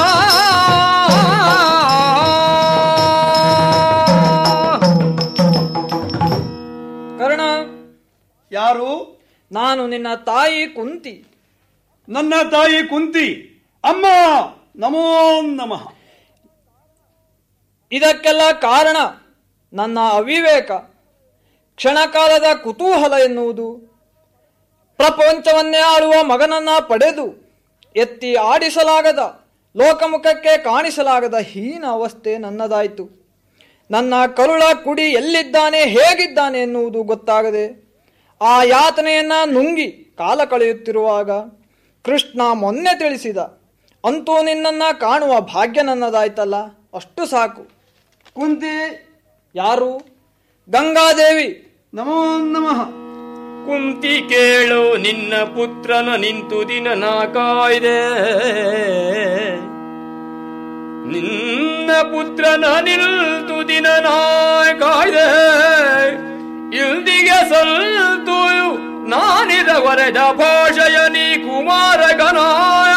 E: ಕರ್ಣ
C: ಯಾರು
E: ನಾನು ನಿನ್ನ ತಾಯಿ ಕುಂತಿ
C: ನನ್ನ ತಾಯಿ ಕುಂತಿ ಅಮ್ಮ ನಮೋ ನಮಃ
E: ಇದಕ್ಕೆಲ್ಲ ಕಾರಣ ನನ್ನ ಅವಿವೇಕ ಕ್ಷಣಕಾಲದ ಕುತೂಹಲ ಎನ್ನುವುದು ಪ್ರಪಂಚವನ್ನೇ ಆಳುವ ಮಗನನ್ನ ಪಡೆದು ಎತ್ತಿ ಆಡಿಸಲಾಗದ ಲೋಕಮುಖಕ್ಕೆ ಕಾಣಿಸಲಾಗದ ಹೀನ ಅವಸ್ಥೆ ನನ್ನದಾಯಿತು ನನ್ನ ಕರುಳ ಕುಡಿ ಎಲ್ಲಿದ್ದಾನೆ ಹೇಗಿದ್ದಾನೆ ಎನ್ನುವುದು ಗೊತ್ತಾಗದೆ ಆ ಯಾತನೆಯನ್ನ ನುಂಗಿ ಕಾಲ ಕಳೆಯುತ್ತಿರುವಾಗ ಕೃಷ್ಣ ಮೊನ್ನೆ ತಿಳಿಸಿದ ಅಂತೂ ನಿನ್ನನ್ನ ಕಾಣುವ ಭಾಗ್ಯ ನನ್ನದಾಯ್ತಲ್ಲ ಅಷ್ಟು ಸಾಕು
C: ಕುಂತಿ
E: ಯಾರು ಗಂಗಾದೇವಿ
C: ನಮೋ ನಮಃ
A: ಕುಂತಿ ಕೇಳು ನಿನ್ನ ಪುತ್ರನ ನಿಂತು ದಿನ ನಾ ಕಾಯ್ದೆ ನಿನ್ನ ಪುತ್ರನ ನಿಲ್ತು ದಿನ ನಾ ಕಾಯ್ದೆ ಇಲ್ದಿಗೆ ಸಲ್ತು ನಾನಿದ ವರೆದ ಭಾಷೆಯ ನೀ ಕುಮಾರಗನಾಯ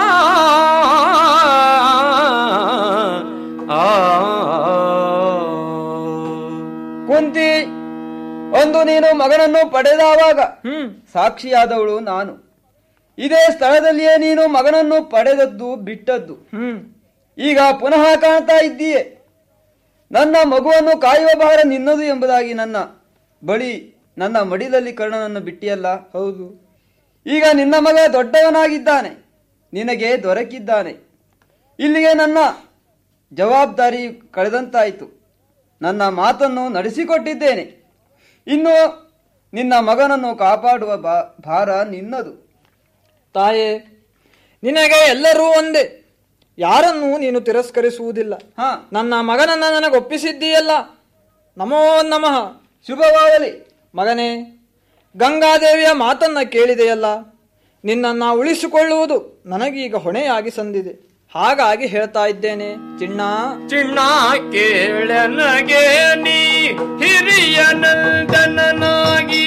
A: ಆ
D: ಕುಂತಿ ಒಂದು ನೀನು ಮಗನನ್ನು ಪಡೆದಾವಾಗ
E: ಹ್ಮ್
D: ಸಾಕ್ಷಿಯಾದವಳು ನಾನು ಇದೇ ಸ್ಥಳದಲ್ಲಿಯೇ ನೀನು ಮಗನನ್ನು ಪಡೆದದ್ದು ಬಿಟ್ಟದ್ದು
E: ಹ್ಮ್
D: ಈಗ ಪುನಃ ಕಾಣ್ತಾ ಇದ್ದೀಯೆ ನನ್ನ ಮಗುವನ್ನು ಕಾಯುವ ಭಾರ ನಿನ್ನದು ಎಂಬುದಾಗಿ ನನ್ನ ಬಳಿ ನನ್ನ ಮಡಿಲಲ್ಲಿ ಕರ್ಣನನ್ನು ಬಿಟ್ಟಿಯಲ್ಲ
E: ಹೌದು
D: ಈಗ ನಿನ್ನ ಮಗ ದೊಡ್ಡವನಾಗಿದ್ದಾನೆ ನಿನಗೆ ದೊರಕಿದ್ದಾನೆ ಇಲ್ಲಿಗೆ ನನ್ನ ಜವಾಬ್ದಾರಿ ಕಳೆದಂತಾಯಿತು ನನ್ನ ಮಾತನ್ನು ನಡೆಸಿಕೊಟ್ಟಿದ್ದೇನೆ ಇನ್ನು ನಿನ್ನ ಮಗನನ್ನು ಕಾಪಾಡುವ ಬಾ- ಭಾರ ನಿನ್ನದು
E: ತಾಯೇ ನಿನಗೆ ಎಲ್ಲರೂ ಒಂದೇ ಯಾರನ್ನೂ ನೀನು ತಿರಸ್ಕರಿಸುವುದಿಲ್ಲ
D: ಹಾ
E: ನನ್ನ ಮಗನನ್ನ ನನಗೊಪ್ಪಿಸಿದ್ದೀಯಲ್ಲ ನಮೋ ನಮಃ
D: ಶುಭವಾಗಲಿ
E: ಮಗನೇ ಗಂಗಾದೇವಿಯ ಮಾತನ್ನ ಕೇಳಿದೆಯಲ್ಲ ನಿನ್ನನ್ನ ಉಳಿಸಿಕೊಳ್ಳುವುದು ನನಗೀಗ ಹೊಣೆಯಾಗಿ ಸಂದಿದೆ ಹಾಗಾಗಿ ಹೇಳ್ತಾ ಇದ್ದೇನೆ ಚಿಣ್ಣ
A: ಚಿಣ್ಣ ಕೇಳನಗೆ ನೀ ಹಿರಿಯ ನಂದನನಾಗಿ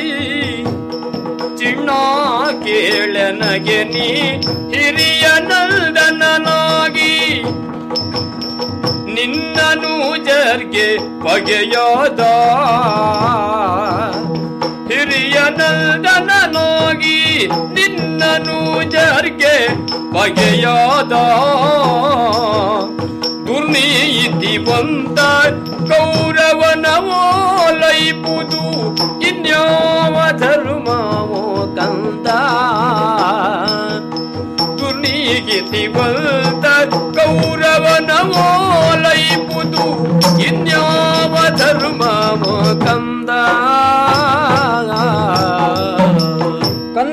A: ಚಿಣ್ಣ ಕೇಳನಗೆ ನೀ ಹಿರಿಯ ನಂದನನಾಗಿ ನಿನ್ನನು ಜರ್ಗೆ ಬಗೆಯಾದ ಹಿರಿಯ ನಂದನನಾಗಿ ನಿನ್ನನು ಜರ್ಗೆ ಬಗೆಯಾದ ದುರ್ನೀತಿ ಬಂದ ಕೌರವನವೋ ಲೈಪುದು ಇನ್ಯಾವ ಧರ್ಮವೋ ಕಂದ ದುರ್ನೀತಿ ಬಂದ ಕೌರವನವೋ ಲೈಪುದು ಇನ್ಯಾವ ಧರ್ಮವೋ ಕಂದ
E: ಕಂದ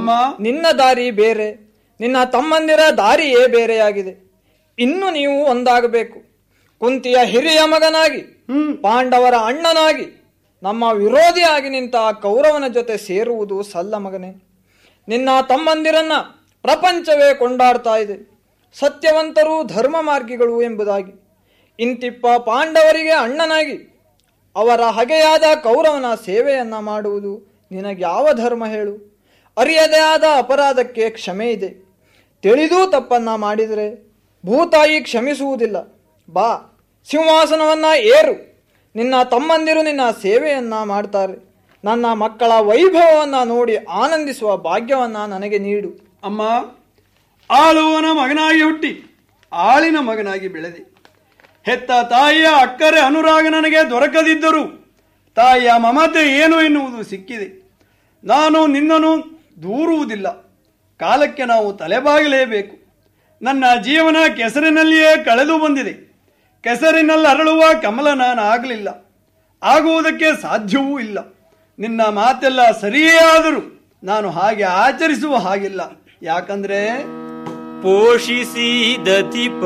C: ಅಮ್ಮ
E: ನಿನ್ನ ದಾರಿ ಬೇರೆ ನಿನ್ನ ತಮ್ಮಂದಿರ ದಾರಿಯೇ ಬೇರೆಯಾಗಿದೆ ಇನ್ನು ನೀವು ಒಂದಾಗಬೇಕು ಕುಂತಿಯ ಹಿರಿಯ ಮಗನಾಗಿ ಪಾಂಡವರ ಅಣ್ಣನಾಗಿ ನಮ್ಮ ವಿರೋಧಿಯಾಗಿ ನಿಂತ ಆ ಕೌರವನ ಜೊತೆ ಸೇರುವುದು ಸಲ್ಲ ಮಗನೇ ನಿನ್ನ ತಮ್ಮಂದಿರನ್ನ ಪ್ರಪಂಚವೇ ಕೊಂಡಾಡ್ತಾ ಇದೆ ಸತ್ಯವಂತರು ಧರ್ಮ ಮಾರ್ಗಿಗಳು ಎಂಬುದಾಗಿ ಇಂತಿಪ್ಪ ಪಾಂಡವರಿಗೆ ಅಣ್ಣನಾಗಿ ಅವರ ಹಗೆಯಾದ ಕೌರವನ ಸೇವೆಯನ್ನ ಮಾಡುವುದು ನಿನಗ್ಯಾವ ಧರ್ಮ ಹೇಳು ಅರಿಯದೇ ಆದ ಅಪರಾಧಕ್ಕೆ ಕ್ಷಮೆ ಇದೆ ತಿಳಿದೂ ತಪ್ಪನ್ನ ಮಾಡಿದರೆ ಭೂತಾಯಿ ಕ್ಷಮಿಸುವುದಿಲ್ಲ ಬಾ ಸಿಂಹಾಸನವನ್ನ ಏರು ನಿನ್ನ ತಮ್ಮಂದಿರು ನಿನ್ನ ಸೇವೆಯನ್ನ ಮಾಡ್ತಾರೆ ನನ್ನ ಮಕ್ಕಳ ವೈಭವವನ್ನ ನೋಡಿ ಆನಂದಿಸುವ ಭಾಗ್ಯವನ್ನ ನನಗೆ ನೀಡು
C: ಅಮ್ಮ ಆಳುವನ ಮಗನಾಗಿ ಹುಟ್ಟಿ ಆಳಿನ ಮಗನಾಗಿ ಬೆಳೆದೆ ಹೆತ್ತ ತಾಯಿಯ ಅಕ್ಕರೆ ಅನುರಾಗ ನನಗೆ ದೊರಕದಿದ್ದರೂ ತಾಯಿಯ ಮಮತೆ ಏನು ಎನ್ನುವುದು ಸಿಕ್ಕಿದೆ ನಾನು ನಿನ್ನನ್ನು ದೂರುವುದಿಲ್ಲ ಕಾಲಕ್ಕೆ ನಾವು ತಲೆಬಾಗಲೇಬೇಕು ನನ್ನ ಜೀವನ ಕೆಸರಿನಲ್ಲಿಯೇ ಕಳೆದು ಬಂದಿದೆ ಕೆಸರಿನಲ್ಲಿ ಅರಳುವ ಕಮಲ ನಾನು ಆಗಲಿಲ್ಲ ಆಗುವುದಕ್ಕೆ ಸಾಧ್ಯವೂ ಇಲ್ಲ ನಿನ್ನ ಮಾತೆಲ್ಲ ಸರಿಯೇ ಆದರೂ ನಾನು ಹಾಗೆ ಆಚರಿಸುವ ಹಾಗಿಲ್ಲ ಯಾಕಂದ್ರೆ
A: ಪೋಷಿಸಿದ ದೀಪ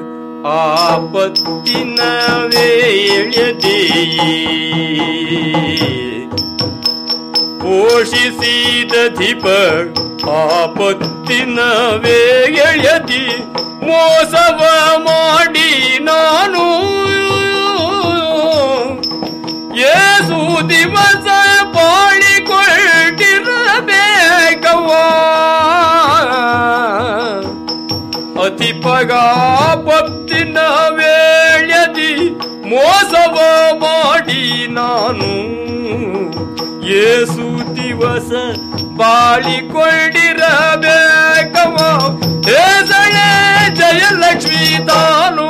A: ಆಪತ್ತಿನ ವೇಳೆದೆ ಪೋಷಿಸಿದ ದೀಪ ಆಪತ್ತಿನ ವೇಳೆದಿ ಮೋಸವ ಮಾಡಿ ನಾನು ಏಸು ದಿವಸ ಬಾಳಿಕೊಳ್ಳಿರಬೇಕವ್ವ ಅತಿ ಪಗಾಪತ್ತಿನ ವೇಳೆದಿ ಮೋಸವ ಮಾಡಿ ನಾನು ಏಸು ದಿವಸ ಬಾಳಿಕೊಂಡಿರಬೇಕವ ಹೇಸಳೆ ಜಯಲಕ್ಷ್ಮೀ ತಾನು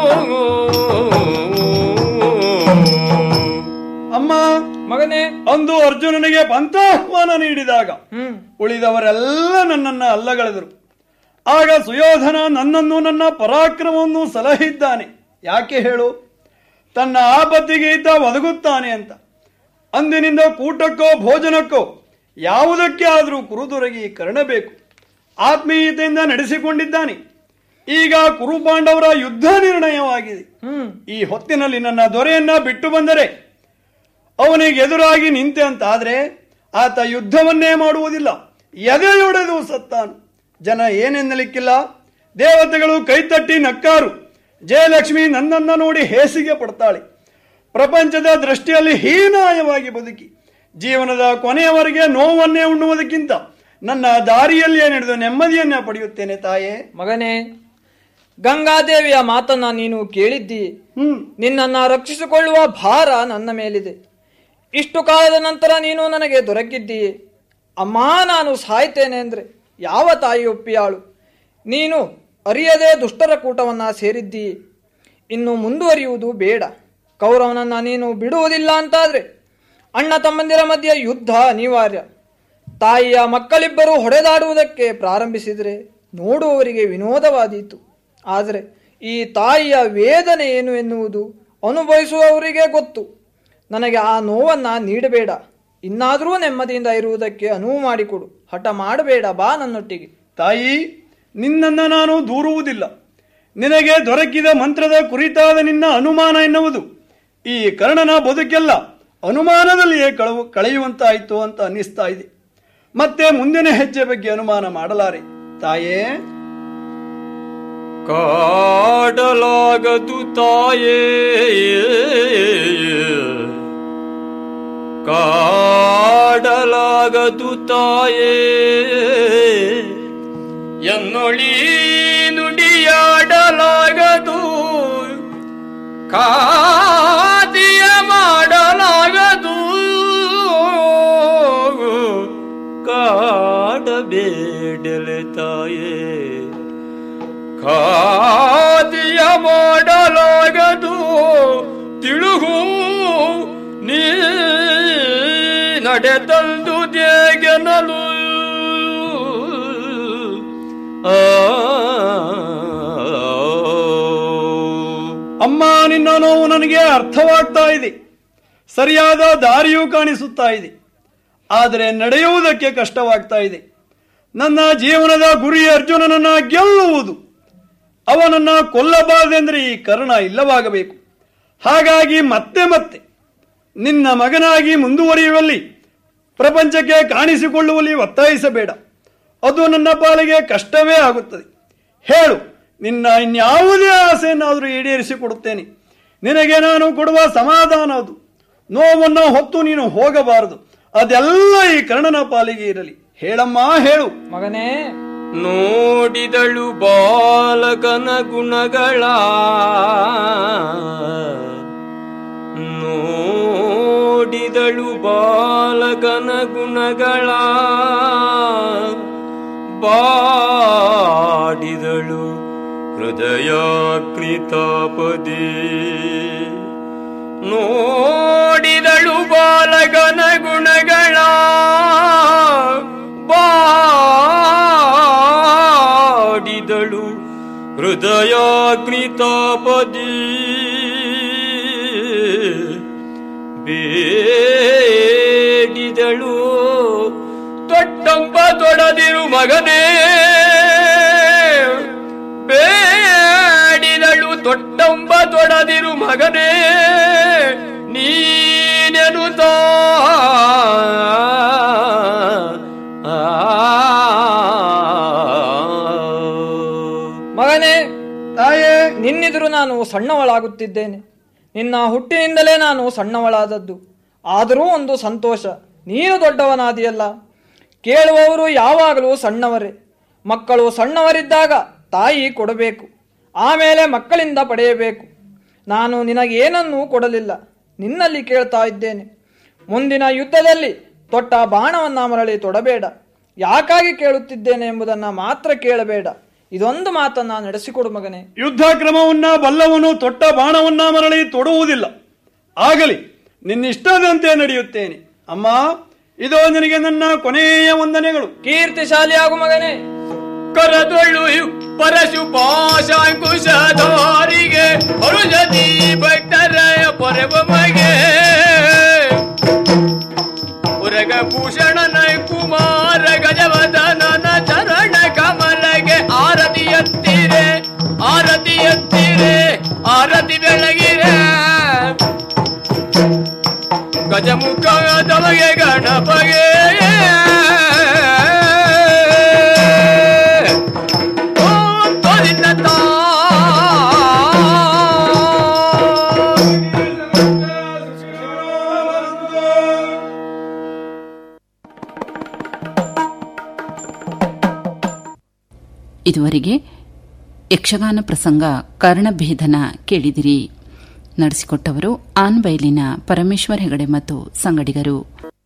C: ಅಮ್ಮ
E: ಮಗನೇ
C: ಅಂದು ಅರ್ಜುನನಿಗೆ ಪಂಥಾಹ್ವಾನ ನೀಡಿದಾಗ
E: ಹ್ಮ್
C: ಉಳಿದವರೆಲ್ಲ ನನ್ನನ್ನ ಅಲ್ಲಗಳೆದರು ಆಗ ಸುಯೋಧನ ನನ್ನನ್ನು ನನ್ನ ಪರಾಕ್ರಮವನ್ನು ಸಲಹಿದ್ದಾನೆ ಯಾಕೆ ಹೇಳು ತನ್ನ ಆಪತ್ತಿಗೆ ಈತ ಒದಗುತ್ತಾನೆ ಅಂತ ಅಂದಿನಿಂದ ಕೂಟಕ್ಕೋ ಭೋಜನಕ್ಕೋ ಯಾವುದಕ್ಕೆ ಆದರೂ ಕುರುದೊರಗಿ ಕರ್ಣಬೇಕು ಆತ್ಮೀಯತೆಯಿಂದ ನಡೆಸಿಕೊಂಡಿದ್ದಾನೆ ಈಗ ಕುರುಪಾಂಡವರ ಯುದ್ಧ ನಿರ್ಣಯವಾಗಿದೆ
E: ಹ್ಮ್
C: ಈ ಹೊತ್ತಿನಲ್ಲಿ ನನ್ನ ದೊರೆಯನ್ನ ಬಿಟ್ಟು ಬಂದರೆ ಅವನಿಗೆ ಎದುರಾಗಿ ನಿಂತೆ ಅಂತಾದ್ರೆ ಆತ ಯುದ್ಧವನ್ನೇ ಮಾಡುವುದಿಲ್ಲ ಎದೆಯೊಡೆದು ಸತ್ತಾನು ಜನ ಏನೆನ್ನಲಿಕ್ಕಿಲ್ಲ ದೇವತೆಗಳು ಕೈತಟ್ಟಿ ನಕ್ಕಾರು ಜಯಲಕ್ಷ್ಮಿ ನನ್ನನ್ನ ನೋಡಿ ಹೇಸಿಗೆ ಪಡ್ತಾಳೆ ಪ್ರಪಂಚದ ದೃಷ್ಟಿಯಲ್ಲಿ ಹೀನಾಯವಾಗಿ ಬದುಕಿ ಜೀವನದ ಕೊನೆಯವರೆಗೆ ನೋವನ್ನೇ ಉಣ್ಣುವುದಕ್ಕಿಂತ ನನ್ನ ದಾರಿಯಲ್ಲಿಯೇ ನಡೆದು ನೆಮ್ಮದಿಯನ್ನೇ ಪಡೆಯುತ್ತೇನೆ ತಾಯೇ
E: ಮಗನೇ ಗಂಗಾದೇವಿಯ ಮಾತನ್ನ ನೀನು ಕೇಳಿದ್ದೀ
C: ಹ್ಮ್
E: ನಿನ್ನನ್ನ ರಕ್ಷಿಸಿಕೊಳ್ಳುವ ಭಾರ ನನ್ನ ಮೇಲಿದೆ ಇಷ್ಟು ಕಾಲದ ನಂತರ ನೀನು ನನಗೆ ದೊರಕಿದ್ದೀಯೆ ಅಮ್ಮ ನಾನು ಸಾಯ್ತೇನೆ ಅಂದ್ರೆ ಯಾವ ತಾಯಿ ಒಪ್ಪಿಯಾಳು ನೀನು ಅರಿಯದೆ ದುಷ್ಟರ ಕೂಟವನ್ನ ಸೇರಿದ್ದೀಯೆ ಇನ್ನು ಮುಂದುವರಿಯುವುದು ಬೇಡ ಕೌರವನನ್ನ ನೀನು ಬಿಡುವುದಿಲ್ಲ ಅಂತಾದ್ರೆ ಅಣ್ಣ ತಮ್ಮಂದಿರ ಮಧ್ಯೆ ಯುದ್ಧ ಅನಿವಾರ್ಯ ತಾಯಿಯ ಮಕ್ಕಳಿಬ್ಬರು ಹೊಡೆದಾಡುವುದಕ್ಕೆ ಪ್ರಾರಂಭಿಸಿದರೆ ನೋಡುವವರಿಗೆ ವಿನೋದವಾದೀತು ಆದರೆ ಈ ತಾಯಿಯ ವೇದನೆ ಏನು ಎನ್ನುವುದು ಅನುಭವಿಸುವವರಿಗೆ ಗೊತ್ತು ನನಗೆ ಆ ನೋವನ್ನ ನೀಡಬೇಡ ಇನ್ನಾದರೂ ನೆಮ್ಮದಿಯಿಂದ ಇರುವುದಕ್ಕೆ ಅನುವು ಮಾಡಿಕೊಡು ಹಠ ಮಾಡಬೇಡ ಬಾ ನನ್ನೊಟ್ಟಿಗೆ
C: ತಾಯಿ ನಿನ್ನನ್ನು ನಾನು ದೂರುವುದಿಲ್ಲ ನಿನಗೆ ದೊರಕಿದ ಮಂತ್ರದ ಕುರಿತಾದ ನಿನ್ನ ಅನುಮಾನ ಎನ್ನುವುದು ಈ ಕರ್ಣನ ಬದುಕೆಲ್ಲ ಅನುಮಾನದಲ್ಲಿಯೇ ಕಳವು ಕಳೆಯುವಂತಾಯಿತು ಅಂತ ಅನ್ನಿಸ್ತಾ ಇದೆ ಮತ್ತೆ ಮುಂದಿನ ಹೆಜ್ಜೆ ಬಗ್ಗೆ ಅನುಮಾನ ಮಾಡಲಾರೆ ತಾಯೇ
A: ಕಾಡಲಾಗದು ತಾಯೇ ಕಾಡಲಾಗದು ತಾಯೇ ಎನ್ನೊಳಿ ನುಡಿಯಾಡಲಾಗದು ಕಾದಿಯ ಮಾಡಲಾಗದು ಕಾಡಬೇಡಲೆ ತಾಯೇ ಖಾದಿಯ ಮಾಡಲಾಗದು ತಿಳುಗು ನೀ ನಡೆತಂದು ದೇಗೆನಲು ಆ
C: ಅಮ್ಮ ನಿನ್ನ ನೋವು ನನಗೆ ಅರ್ಥವಾಗ್ತಾ ಇದೆ ಸರಿಯಾದ ದಾರಿಯೂ ಕಾಣಿಸುತ್ತಾ ಇದೆ ಆದರೆ ನಡೆಯುವುದಕ್ಕೆ ಕಷ್ಟವಾಗ್ತಾ ಇದೆ ನನ್ನ ಜೀವನದ ಗುರಿ ಅರ್ಜುನನನ್ನ ಗೆಲ್ಲುವುದು ಅವನನ್ನ ಕೊಲ್ಲಬಾರದೆಂದರೆ ಈ ಕರ್ಣ ಇಲ್ಲವಾಗಬೇಕು ಹಾಗಾಗಿ ಮತ್ತೆ ಮತ್ತೆ ನಿನ್ನ ಮಗನಾಗಿ ಮುಂದುವರಿಯುವಲ್ಲಿ ಪ್ರಪಂಚಕ್ಕೆ ಕಾಣಿಸಿಕೊಳ್ಳುವಲ್ಲಿ ಒತ್ತಾಯಿಸಬೇಡ ಅದು ನನ್ನ ಪಾಲಿಗೆ ಕಷ್ಟವೇ ಆಗುತ್ತದೆ ಹೇಳು ನಿನ್ನ ಇನ್ಯಾವುದೇ ಆಸೆಯನ್ನಾದರೂ ಈಡೇರಿಸಿಕೊಡುತ್ತೇನೆ ನಿನಗೆ ನಾನು ಕೊಡುವ ಸಮಾಧಾನ ಅದು ನೋವನ್ನು ಹೊತ್ತು ನೀನು ಹೋಗಬಾರದು ಅದೆಲ್ಲ ಈ ಕರ್ಣನ ಪಾಲಿಗೆ ಇರಲಿ ಹೇಳಮ್ಮ ಹೇಳು
E: ಮಗನೇ
A: ನೋಡಿದಳು ಬಾಲಕನ ಗುಣಗಳ ನೋಡಿದಳು ಬಾಲಕನ ಗುಣಗಳ ಬಾಡಿದಳು ಹೃದಯಾಕೃತಾಪದಿ ನೋಡಿದಳು ಬಾಲಕನ ಗುಣಗಳ ಬಾಡಿದಳು ಹೃದಯಾಕೃತಾಪದಿ ಬೇಡಿದಳು ತೊಟ್ಟೊಬ್ಬ ತೊಡದಿರು ಮಗನೇ ಬೇಡಿದಳು ತೊಟ್ಟೊಂಬ ತೊಡದಿರು ಮಗನೇ ನೀನೆನುತ
E: ಮಗನೇ
C: ತಾಯೇ
E: ನಿನ್ನೆದುರು ನಾನು ಸಣ್ಣವಳಾಗುತ್ತಿದ್ದೇನೆ ನಿನ್ನ ಹುಟ್ಟಿನಿಂದಲೇ ನಾನು ಸಣ್ಣವಳಾದದ್ದು ಆದರೂ ಒಂದು ಸಂತೋಷ ನೀನು ದೊಡ್ಡವನಾದಿಯಲ್ಲ ಕೇಳುವವರು ಯಾವಾಗಲೂ ಸಣ್ಣವರೇ ಮಕ್ಕಳು ಸಣ್ಣವರಿದ್ದಾಗ ತಾಯಿ ಕೊಡಬೇಕು ಆಮೇಲೆ ಮಕ್ಕಳಿಂದ ಪಡೆಯಬೇಕು ನಾನು ನಿನಗೇನನ್ನೂ ಕೊಡಲಿಲ್ಲ ನಿನ್ನಲ್ಲಿ ಕೇಳ್ತಾ ಇದ್ದೇನೆ ಮುಂದಿನ ಯುದ್ಧದಲ್ಲಿ ತೊಟ್ಟ ಬಾಣವನ್ನ ಮರಳಿ ತೊಡಬೇಡ ಯಾಕಾಗಿ ಕೇಳುತ್ತಿದ್ದೇನೆ ಎಂಬುದನ್ನು ಮಾತ್ರ ಕೇಳಬೇಡ ಇದೊಂದು ಮಾತನ್ನ ನಡೆಸಿಕೊಡು ಮಗನೇ
C: ಯುದ್ಧ ಕ್ರಮವನ್ನ ಬಲ್ಲವನು ತೊಟ್ಟ ಬಾಣವನ್ನ ಮರಳಿ ತೊಡುವುದಿಲ್ಲ ಆಗಲಿ ನಿನ್ನಿಷ್ಟದಂತೆ ನಡೆಯುತ್ತೇನೆ ಅಮ್ಮ ಇದೋ ನಿನಗೆ ನನ್ನ ಕೊನೆಯ ವಂದನೆಗಳು
E: ಕೀರ್ತಿಶಾಲಿಯಾಗು ಮಗನೇ
A: ಕರದೊಳ್ಳು ಪರಶು ಪಾಶಾಂಕುಶಧಾರಿಗೆ ಅರುಜತಿ ಭಕ್ತರಯ ಪರಬಮಗೆ ಉರಗ ಭೂಷಣನ ಕುಮಾರ ಗಜವದನನ ಚರಣ ಕಮಲಗೆ ಆರತಿ ಎತ್ತಿರೆ ಆರತಿ ಎತ್ತಿರೆ ಆರತಿ ಬೆಳಗಿರೆ ಗಜಮುಖ ತಮಗೆ ಗಣಪಗೆ ಓಂ ತೋರಿನತ.
F: ಇದುವರೆಗೆ ಯಕ್ಷಗಾನ ಪ್ರಸಂಗ ಕರ್ಣಭೇದನ ಕೇಳಿದಿರಿ ನಡೆಸಿಕೊಟ್ಟವರು ಆನ್ಬೈಲಿನ ಪರಮೇಶ್ವರ್ ಹೆಗಡೆ ಮತ್ತು ಸಂಗಡಿಗರು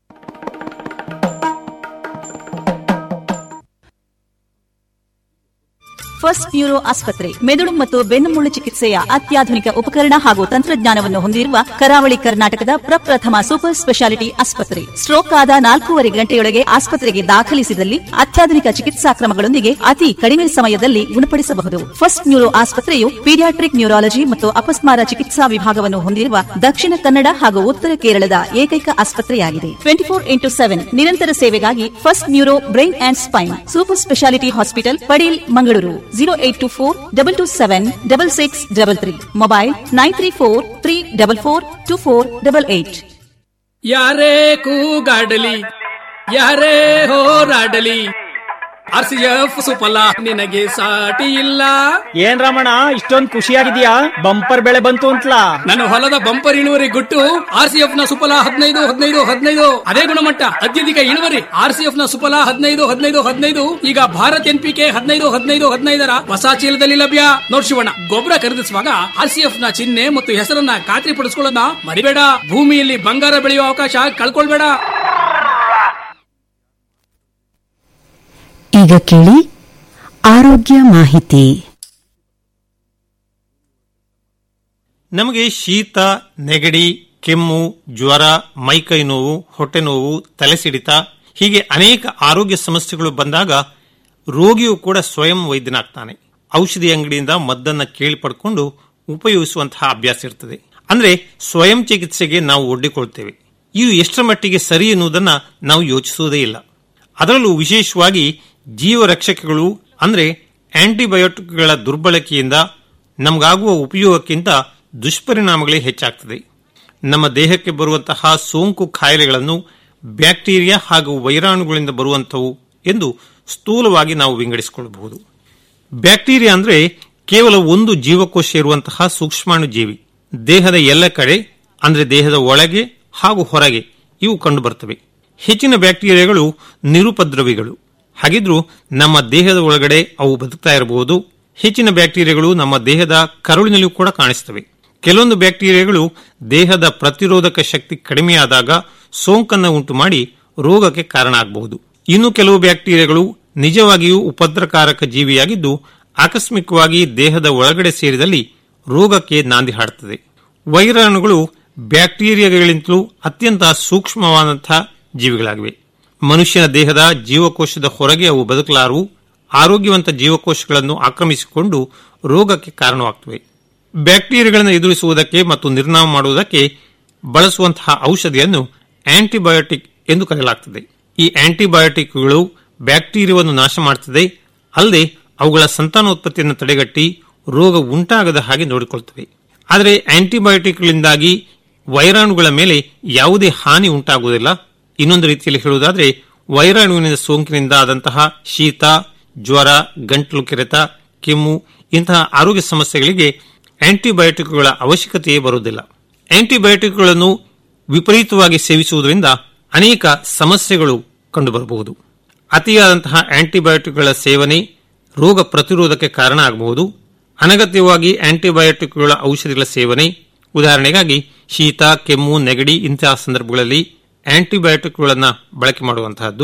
G: ಫಸ್ಟ್ ನ್ಯೂರೋ ಆಸ್ಪತ್ರೆ ಮೆದುಳು ಮತ್ತು ಬೆನ್ನುಮೂಳೆ ಚಿಕಿತ್ಸೆಯ ಅತ್ಯಾಧುನಿಕ ಉಪಕರಣ ಹಾಗೂ ತಂತ್ರಜ್ಞಾನವನ್ನು ಹೊಂದಿರುವ ಕರಾವಳಿ ಕರ್ನಾಟಕದ ಪ್ರಪ್ರಥಮ ಸೂಪರ್ ಸ್ಪೆಷಾಲಿಟಿ ಆಸ್ಪತ್ರೆ ಸ್ಟ್ರೋಕ್ ಆದ ನಾಲ್ಕೂವರೆ ಗಂಟೆಯೊಳಗೆ ಆಸ್ಪತ್ರೆಗೆ ದಾಖಲಿಸಿದಲ್ಲಿ ಅತ್ಯಾಧುನಿಕ ಚಿಕಿತ್ಸಾ ಕ್ರಮಗಳೊಂದಿಗೆ ಅತಿ ಕಡಿಮೆ ಸಮಯದಲ್ಲಿ ಗುಣಪಡಿಸಬಹುದು ಫಸ್ಟ್ ನ್ಯೂರೋ ಆಸ್ಪತ್ರೆಯು ಪೀಡಿಯಾಟ್ರಿಕ್ ನ್ಯೂರಾಲಜಿ ಮತ್ತು ಅಪಸ್ಮಾರ ಚಿಕಿತ್ಸಾ ವಿಭಾಗವನ್ನು ಹೊಂದಿರುವ ದಕ್ಷಿಣ ಕನ್ನಡ ಹಾಗೂ ಉತ್ತರ ಕೇರಳದ ಏಕೈಕ ಆಸ್ಪತ್ರೆಯಾಗಿದೆ ಟ್ವೆಂಟಿ ಫೋರ್ ಇಂಟು ಸೆವೆನ್ ನಿರಂತರ ಸೇವೆಗಾಗಿ first neuro brain and spine super speciality hospital Padil Mangaluru zero eight two four double two seven double six double three mobile nine three four three double four two four double eight
H: ಯಾರೇ ಕೂಗಾಡಲಿ ಯಾರೇ ಹೋರಾಡಲಿ R C F Suphala ನಿನಗೆ ಸಾಟಿ ಇಲ್ಲ
I: ಏನ್ ರಮಣ ಇಷ್ಟೊಂದ್ ಖುಷಿಯಾಗಿದ್ಯಾ bumper ಬೆಳೆ ಬಂತು ಅಂತಲಾ
H: ನನ್ನ ಹೊಲದ ಬಂಪರ್ ಇಳುವರಿ ಗುಟ್ಟು ಆರ್ ಸಿ ಎಫ್ ನ ಸುಫಲ ಹದಿನೈದು ಹದಿನೈದು ಹದಿನೈದು ಅದೇ ಗುಣಮಟ್ಟ ಅತ್ಯಧಿಕ ಇಳುವರಿ ಆರ್ ಸಿ ಎಫ್ ನ ಸುಫಲ ಹದಿನೈದು ಹದಿನೈದು ಹದಿನೈದು ಈಗ ಭಾರತ್ ಎನ್ ಪಿ ಕೆ ಹದಿನೈದು ಹದಿನೈದು ಹದಿನೈದರ ಹೊಸ ಚೀಲದಲ್ಲಿ ಲಭ್ಯ ನೋಡ್ ಶಿವಣ್ಣ ಗೊಬ್ಬರ ಖರೀದಿಸುವಾಗ ಆರ್ ಸಿ ಎಫ್ ನ ಚಿಹ್ನೆ ಮತ್ತು ಹೆಸರನ್ನ ಖಾತ್ರಿ ಪಡಿಸ್ಕೊಳ್ಳೋದನ್ನ ಮರಿಬೇಡ ಭೂಮಿಯಲ್ಲಿ ಬಂಗಾರ ಬೆಳೆಯುವ ಅವಕಾಶ ಕಳ್ಕೊಳ್ಬೇಡ
J: ಈಗ ಕೇಳಿ ಆರೋಗ್ಯ ಮಾಹಿತಿ
K: ನಮಗೆ ಶೀತ ನೆಗಡಿ ಕೆಮ್ಮು ಜ್ವರ ಮೈಕೈ ನೋವು ಹೊಟ್ಟೆ ನೋವು ತಲೆ ಸಿಡಿತ ಹೀಗೆ ಅನೇಕ ಆರೋಗ್ಯ ಸಮಸ್ಯೆಗಳು ಬಂದಾಗ ರೋಗಿಯು ಕೂಡ ಸ್ವಯಂ ವೈದ್ಯನಾಗ್ತಾನೆ ಔಷಧಿ ಅಂಗಡಿಯಿಂದ ಮದ್ದನ್ನ ಕೇಳಿ ಪಡ್ಕೊಂಡು ಉಪಯೋಗಿಸುವಂತಹ ಅಭ್ಯಾಸ ಇರ್ತದೆ ಅಂದ್ರೆ ಸ್ವಯಂ ಚಿಕಿತ್ಸೆಗೆ ನಾವು ಒಡ್ಡಿಕೊಳ್ತೇವೆ ಇದು ಎಷ್ಟರ ಮಟ್ಟಿಗೆ ಸರಿ ಎನ್ನುವುದನ್ನ ನಾವು ಯೋಚಿಸುವುದೇ ಇಲ್ಲ ಅದರಲ್ಲೂ ವಿಶೇಷವಾಗಿ ಜೀವರಕ್ಷಕಗಳು ಅಂದ್ರೆ ಆಂಟಿಬಯೋಟಿಕ್ಗಳ ದುರ್ಬಳಕೆಯಿಂದ ನಮಗಾಗುವ ಉಪಯೋಗಕ್ಕಿಂತ ದುಷ್ಪರಿಣಾಮಗಳೇ ಹೆಚ್ಚಾಗ್ತದೆ ನಮ್ಮ ದೇಹಕ್ಕೆ ಬರುವಂತಹ ಸೋಂಕು ಕಾಯಿಲೆಗಳನ್ನು ಬ್ಯಾಕ್ಟೀರಿಯಾ ಹಾಗೂ ವೈರಾಣುಗಳಿಂದ ಬರುವಂಥವು ಎಂದು ಸ್ಥೂಲವಾಗಿ ನಾವು ವಿಂಗಡಿಸಿಕೊಳ್ಳಬಹುದು ಬ್ಯಾಕ್ಟೀರಿಯಾ ಅಂದ್ರೆ ಕೇವಲ ಒಂದು ಜೀವಕೋಶ ಇರುವಂತಹ ಸೂಕ್ಷ್ಮಾಣು ಜೀವಿ ದೇಹದ ಎಲ್ಲ ಕಡೆ ಅಂದ್ರೆ ದೇಹದ ಒಳಗೆ ಹಾಗೂ ಹೊರಗೆ ಇವು ಕಂಡುಬರ್ತವೆ ಹೆಚ್ಚಿನ ಬ್ಯಾಕ್ಟೀರಿಯಾಗಳು ನಿರುಪದ್ರವಿಗಳು ಹಾಗಿದ್ರೂ ನಮ್ಮ ದೇಹದ ಒಳಗಡೆ ಅವು ಬದುಕ್ತಾ ಇರಬಹುದು ಹೆಚ್ಚಿನ ಬ್ಯಾಕ್ಟೀರಿಯಾಗಳು ನಮ್ಮ ದೇಹದ ಕರುಳಿನಲ್ಲಿಯೂ ಕೂಡ ಕಾಣಿಸ್ತವೆ ಕೆಲವೊಂದು ಬ್ಯಾಕ್ಟೀರಿಯಾಗಳು ದೇಹದ ಪ್ರತಿರೋಧಕ ಶಕ್ತಿ ಕಡಿಮೆಯಾದಾಗ ಸೋಂಕನ್ನು ಉಂಟು ಮಾಡಿ ರೋಗಕ್ಕೆ ಕಾರಣ ಆಗಬಹುದು ಇನ್ನು ಕೆಲವು ಬ್ಯಾಕ್ಟೀರಿಯಾಗಳು ನಿಜವಾಗಿಯೂ ಉಪದ್ರಕಾರಕ ಜೀವಿಯಾಗಿದ್ದು ಆಕಸ್ಮಿಕವಾಗಿ ದೇಹದ ಒಳಗಡೆ ಸೇರಿದಲ್ಲಿ ರೋಗಕ್ಕೆ ನಾಂದಿ ಹಾಡುತ್ತದೆ ವೈರಾಣುಗಳು ಬ್ಯಾಕ್ಟೀರಿಯಾಗಳಿಂತಲೂ ಅತ್ಯಂತ ಸೂಕ್ಷ್ಮವಾದಂತಹ ಜೀವಿಗಳಾಗಿವೆ ಮನುಷ್ಯನ ದೇಹದ ಜೀವಕೋಶದ ಹೊರಗೆ ಅವು ಬದುಕಲಾರವು ಆರೋಗ್ಯವಂತ ಜೀವಕೋಶಗಳನ್ನು ಆಕ್ರಮಿಸಿಕೊಂಡು ರೋಗಕ್ಕೆ ಕಾರಣವಾಗ್ತವೆ ಬ್ಯಾಕ್ಟೀರಿಯಾಗಳನ್ನು ಎದುರಿಸುವುದಕ್ಕೆ ಮತ್ತು ನಿರ್ನಾಮ ಮಾಡುವುದಕ್ಕೆ ಬಳಸುವಂತಹ ಔಷಧಿಯನ್ನು ಆಂಟಿಬಯೋಟಿಕ್ ಎಂದು ಕರೆಯಲಾಗುತ್ತದೆ ಈ ಆಂಟಿಬಯೋಟಿಕ್ಗಳು ಬ್ಯಾಕ್ಟೀರಿಯಾವನ್ನು ನಾಶ ಮಾಡುತ್ತದೆ ಅಲ್ಲದೆ ಅವುಗಳ ಸಂತಾನೋತ್ಪತ್ತಿಯನ್ನು ತಡೆಗಟ್ಟಿ ರೋಗ ಉಂಟಾಗದ ಹಾಗೆ ನೋಡಿಕೊಳ್ಳುತ್ತವೆ ಆದರೆ ಆಂಟಿಬಯೋಟಿಕ್ಗಳಿಂದಾಗಿ ವೈರಾಣುಗಳ ಮೇಲೆ ಯಾವುದೇ ಹಾನಿ ಉಂಟಾಗುವುದಿಲ್ಲ ಇನ್ನೊಂದು ರೀತಿಯಲ್ಲಿ ಹೇಳುವುದಾದರೆ ವೈರಾಣುವಿನ ಸೋಂಕಿನಿಂದ ಆದಂತಹ ಶೀತ ಜ್ವರ ಗಂಟಲು ಕೆರೆತ ಕೆಮ್ಮು ಇಂತಹ ಆರೋಗ್ಯ ಸಮಸ್ಯೆಗಳಿಗೆ ಆಂಟಿಬಯೋಟಿಕ್ಗಳ ಅವಶ್ಯಕತೆಯೇ ಬರುವುದಿಲ್ಲ ಆಂಟಿಬಯೋಟಿಕ್ಗಳನ್ನು ವಿಪರೀತವಾಗಿ ಸೇವಿಸುವುದರಿಂದ ಅನೇಕ ಸಮಸ್ಯೆಗಳು ಕಂಡುಬರಬಹುದು ಅತಿಯಾದಂತಹ ಆಂಟಿಬಯೋಟಿಕ್ಗಳ ಸೇವನೆ ರೋಗ ಪ್ರತಿರೋಧಕ್ಕೆ ಕಾರಣ ಆಗಬಹುದು ಅನಗತ್ಯವಾಗಿ ಆಂಟಿಬಯೋಟಿಕ್ಗಳ ಔಷಧಿಗಳ ಸೇವನೆ ಉದಾಹರಣೆಗಾಗಿ ಶೀತ ಕೆಮ್ಮು ನೆಗಡಿ ಇಂತಹ ಸಂದರ್ಭಗಳಲ್ಲಿ ಆಂಟಿಬಯೋಟಿಕ್ಗಳನ್ನು ಬಳಕೆ ಮಾಡುವಂತಹದ್ದು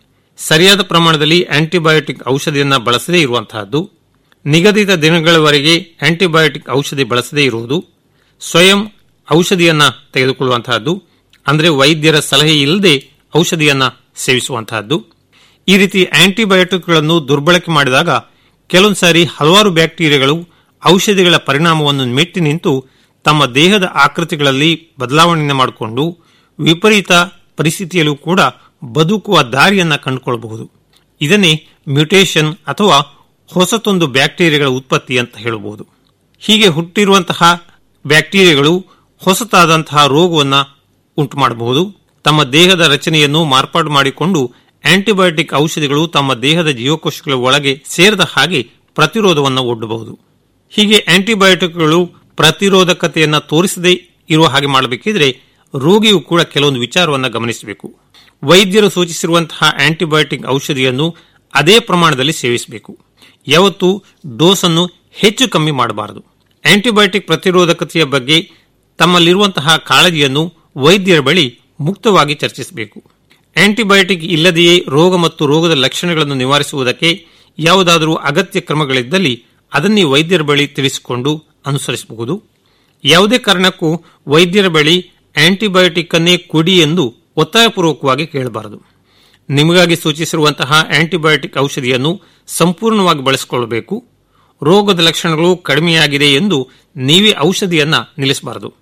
K: ಸರಿಯಾದ ಪ್ರಮಾಣದಲ್ಲಿ ಆಂಟಿಬಯೋಟಿಕ್ ಔಷಧಿಯನ್ನು ಬಳಸದೇ ಇರುವಂತಹದ್ದು ನಿಗದಿತ ದಿನಗಳವರೆಗೆ ಆಂಟಿಬಯೋಟಿಕ್ ಔಷಧಿ ಬಳಸದೇ ಇರುವುದು ಸ್ವಯಂ ಔಷಧಿಯನ್ನ ತೆಗೆದುಕೊಳ್ಳುವಂತಹದ್ದು ಅಂದರೆ ವೈದ್ಯರ ಸಲಹೆ ಇಲ್ಲದೆ ಔಷಧಿಯನ್ನ ಸೇವಿಸುವಂತಹದ್ದು ಈ ರೀತಿ ಆಂಟಿಬಯೋಟಿಕ್ಗಳನ್ನು ದುರ್ಬಳಕೆ ಮಾಡಿದಾಗ ಕೆಲವೊಂದು ಸಾರಿ ಹಲವಾರು ಬ್ಯಾಕ್ಟೀರಿಯಾಗಳು ಔಷಧಿಗಳ ಪರಿಣಾಮವನ್ನು ಮೆಟ್ಟಿ ನಿಂತು ತಮ್ಮ ದೇಹದ ಆಕೃತಿಗಳಲ್ಲಿ ಬದಲಾವಣೆಯನ್ನು ಮಾಡಿಕೊಂಡು ವಿಪರೀತ ಪರಿಸ್ಥಿತಿಯಲ್ಲೂ ಕೂಡ ಬದುಕುವ ದಾರಿಯನ್ನ ಕಂಡುಕೊಳ್ಳಬಹುದು ಇದನ್ನೇ ಮ್ಯೂಟೇಷನ್ ಅಥವಾ ಹೊಸತೊಂದು ಬ್ಯಾಕ್ಟೀರಿಯಾಗಳ ಉತ್ಪತ್ತಿ ಅಂತ ಹೇಳಬಹುದು ಹೀಗೆ ಹುಟ್ಟಿರುವಂತಹ ಬ್ಯಾಕ್ಟೀರಿಯಾಗಳು ಹೊಸತಾದಂತಹ ರೋಗವನ್ನ ಉಂಟು ಮಾಡಬಹುದು ತಮ್ಮ ದೇಹದ ರಚನೆಯನ್ನು ಮಾರ್ಪಾಡು ಮಾಡಿಕೊಂಡು ಆಂಟಿಬಯೋಟಿಕ್ ಔಷಧಿಗಳು ತಮ್ಮ ದೇಹದ ಜೀವಕೋಶಗಳ ಒಳಗೆ ಸೇರದ ಹಾಗೆ ಪ್ರತಿರೋಧವನ್ನು ಒಡ್ಡಬಹುದು ಹೀಗೆ ಆಂಟಿಬಯೋಟಿಕ್ಗಳು ಪ್ರತಿರೋಧಕತೆಯನ್ನ ತೋರಿಸದೇ ಇರುವ ಹಾಗೆ ಮಾಡಬೇಕಿದ್ರೆ ರೋಗಿಯು ಕೂಡ ಕೆಲವೊಂದು ವಿಚಾರವನ್ನು ಗಮನಿಸಬೇಕು ವೈದ್ಯರು ಸೂಚಿಸಿರುವಂತಹ ಆಂಟಿಬಯೋಟಿಕ್ ಔಷಧಿಯನ್ನು ಅದೇ ಪ್ರಮಾಣದಲ್ಲಿ ಸೇವಿಸಬೇಕು ಯಾವತ್ತು ಡೋಸ್ ಅನ್ನು ಹೆಚ್ಚು ಕಮ್ಮಿ ಮಾಡಬಾರದು ಆಂಟಿಬಯೋಟಿಕ್ ಪ್ರತಿರೋಧಕತೆಯ ಬಗ್ಗೆ ತಮ್ಮಲ್ಲಿರುವಂತಹ ಕಾಳಜಿಯನ್ನು ವೈದ್ಯರ ಬಳಿ ಮುಕ್ತವಾಗಿ ಚರ್ಚಿಸಬೇಕು ಆಂಟಿಬಯೋಟಿಕ್ ಇಲ್ಲದೆಯೇ ರೋಗ ಮತ್ತು ರೋಗದ ಲಕ್ಷಣಗಳನ್ನು ನಿವಾರಿಸುವುದಕ್ಕೆ ಯಾವುದಾದರೂ ಅಗತ್ಯ ಕ್ರಮಗಳಿದ್ದಲ್ಲಿ ಅದನ್ನೇ ವೈದ್ಯರ ಬಳಿ ತಿಳಿಸಿಕೊಂಡು ಅನುಸರಿಸಬಹುದು ಯಾವುದೇ ಕಾರಣಕ್ಕೂ ವೈದ್ಯರ ಬಳಿ ಆಂಟಿಬಯೋಟಿಕ್ ಅನ್ನೇ ಕೊಡಿ ಎಂದು ಒತ್ತಾಯಪೂರ್ವಕವಾಗಿ ಕೇಳಬಾರದು ನಿಮಗಾಗಿ ಸೂಚಿಸಿರುವಂತಹ ಆಂಟಿಬಯೋಟಿಕ್ ಔಷಧಿಯನ್ನು ಸಂಪೂರ್ಣವಾಗಿ ಬಳಸಿಕೊಳ್ಳಬೇಕು ರೋಗದ ಲಕ್ಷಣಗಳು ಕಡಿಮೆಯಾಗಿದೆ ಎಂದು ನೀವೇ ಔಷಧಿಯನ್ನ ನಿಲ್ಲಿಸಬಾರದು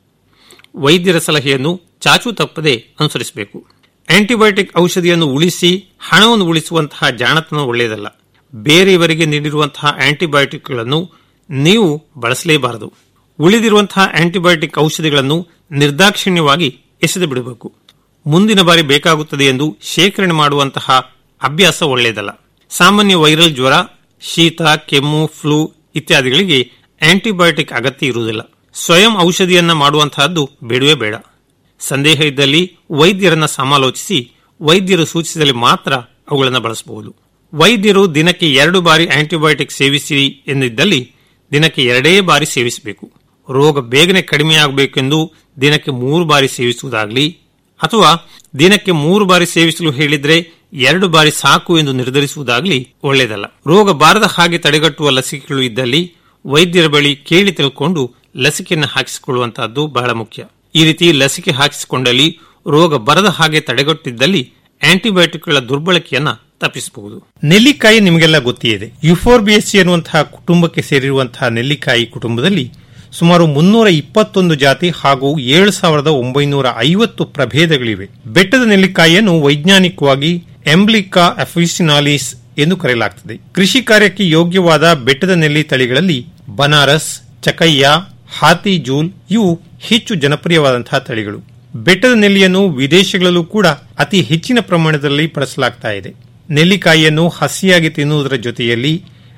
K: ವೈದ್ಯರ ಸಲಹೆಯನ್ನು ಚಾಚು ತಪ್ಪದೆ ಅನುಸರಿಸಬೇಕು ಆಂಟಿಬಯೋಟಿಕ್ ಔಷಧಿಯನ್ನು ಉಳಿಸಿ ಹಣವನ್ನು ಉಳಿಸುವಂತಹ ಜಾಣತನ ಒಳ್ಳೆಯದಲ್ಲ ಬೇರೆಯವರಿಗೆ ನೀಡಿರುವಂತಹ ಆಂಟಿಬಯೋಟಿಕ್ಗಳನ್ನು ನೀವು ಬಳಸಲೇಬಾರದು ಉಳಿದಿರುವಂತಹ ಆಂಟಿಬಯೋಟಿಕ್ ಔಷಧಿಗಳನ್ನು ನಿರ್ದಾಕ್ಷಿಣ್ಯವಾಗಿ ಎಸೆದು ಬಿಡಬೇಕು ಮುಂದಿನ ಬಾರಿ ಬೇಕಾಗುತ್ತದೆ ಎಂದು ಶೇಖರಣೆ ಮಾಡುವಂತಹ ಅಭ್ಯಾಸ ಒಳ್ಳೆಯದಲ್ಲ ಸಾಮಾನ್ಯ ವೈರಲ್ ಜ್ವರ ಶೀತ ಕೆಮ್ಮು ಫ್ಲೂ ಇತ್ಯಾದಿಗಳಿಗೆ ಆಂಟಿಬಯೋಟಿಕ್ ಅಗತ್ಯ ಇರುವುದಿಲ್ಲ ಸ್ವಯಂ ಔಷಧಿಯನ್ನ ಮಾಡುವಂತಹದ್ದು ಬೇಡವೇ ಬೇಡ ಸಂದೇಹ ಇದ್ದಲ್ಲಿ ವೈದ್ಯರನ್ನ ಸಮಾಲೋಚಿಸಿ ವೈದ್ಯರು ಸೂಚಿಸಿದಲ್ಲಿ ಮಾತ್ರ ಅವುಗಳನ್ನು ಬಳಸಬಹುದು ವೈದ್ಯರು ದಿನಕ್ಕೆ ಎರಡು ಬಾರಿ ಆಂಟಿಬಯೋಟಿಕ್ ಸೇವಿಸಿ ಎಂದಿದ್ದಲ್ಲಿ ದಿನಕ್ಕೆ ಎರಡೇ ಬಾರಿ ಸೇವಿಸಬೇಕು ರೋಗ ಬೇಗನೆ ಕಡಿಮೆಯಾಗಬೇಕೆಂದು ದಿನಕ್ಕೆ ಮೂರು ಬಾರಿ ಸೇವಿಸುವುದಾಗಲಿ ಅಥವಾ ದಿನಕ್ಕೆ ಮೂರು ಬಾರಿ ಸೇವಿಸಲು ಹೇಳಿದ್ರೆ ಎರಡು ಬಾರಿ ಸಾಕು ಎಂದು ನಿರ್ಧರಿಸುವುದಾಗಲಿ ಒಳ್ಳೆಯದಲ್ಲ ರೋಗ ಬಾರದ ಹಾಗೆ ತಡೆಗಟ್ಟುವ ಲಸಿಕೆಗಳು ಇದ್ದಲ್ಲಿ ವೈದ್ಯರ ಬಳಿ ಕೇಳಿ ತಿಳ್ಕೊಂಡು ಲಸಿಕೆಯನ್ನು ಹಾಕಿಸಿಕೊಳ್ಳುವಂತಹದ್ದು ಬಹಳ ಮುಖ್ಯ ಈ ರೀತಿ ಲಸಿಕೆ ಹಾಕಿಸಿಕೊಂಡಲ್ಲಿ ರೋಗ ಬರದ ಹಾಗೆ ತಡೆಗಟ್ಟಿದ್ದಲ್ಲಿ ಆಂಟಿಬಯೋಟಿಕ್ಗಳ ದುರ್ಬಳಕೆಯನ್ನ ತಪ್ಪಿಸಬಹುದು ನೆಲ್ಲಿಕಾಯಿ ನಿಮಗೆಲ್ಲ ಗೊತ್ತಿದೆ ಯುಫೋರ್ಬಿಯಸ್ಸಿ ಎನ್ನುವಂತಹ ಕುಟುಂಬಕ್ಕೆ ಸೇರಿರುವಂತಹ ನೆಲ್ಲಿಕಾಯಿ ಕುಟುಂಬದಲ್ಲಿ ಸುಮಾರು ಮುನ್ನೂರ ಇಪ್ಪತ್ತೊಂದು ಜಾತಿ ಹಾಗೂ ಏಳು ಸಾವಿರದ ಒಂಬೈನೂರ ಐವತ್ತು ಪ್ರಭೇದಗಳಿವೆ ಬೆಟ್ಟದ ನೆಲ್ಲಿಕಾಯಿಯನ್ನು ವೈಜ್ಞಾನಿಕವಾಗಿ ಎಂಬ್ಲಿಕಾ ಅಫಿಸಿನಾಲಿಸ್ ಎಂದು ಕರೆಯಲಾಗುತ್ತದೆ ಕೃಷಿ ಕಾರ್ಯಕ್ಕೆ ಯೋಗ್ಯವಾದ ಬೆಟ್ಟದ ನೆಲ್ಲಿ ತಳಿಗಳಲ್ಲಿ ಬನಾರಸ್ ಚಕಯ್ಯ ಹಾತಿ ಜೂಲ್ ಇವು ಹೆಚ್ಚು ಜನಪ್ರಿಯವಾದಂತಹ ತಳಿಗಳು ಬೆಟ್ಟದ ನೆಲ್ಲಿಯನ್ನು ವಿದೇಶಗಳಲ್ಲೂ ಕೂಡ ಅತಿ ಹೆಚ್ಚಿನ ಪ್ರಮಾಣದಲ್ಲಿ ಬಳಸಲಾಗ್ತಾ ಇದೆ ನೆಲ್ಲಿಕಾಯಿಯನ್ನು ಹಸಿಯಾಗಿ ತಿನ್ನುವುದರ ಜೊತೆಯಲ್ಲಿ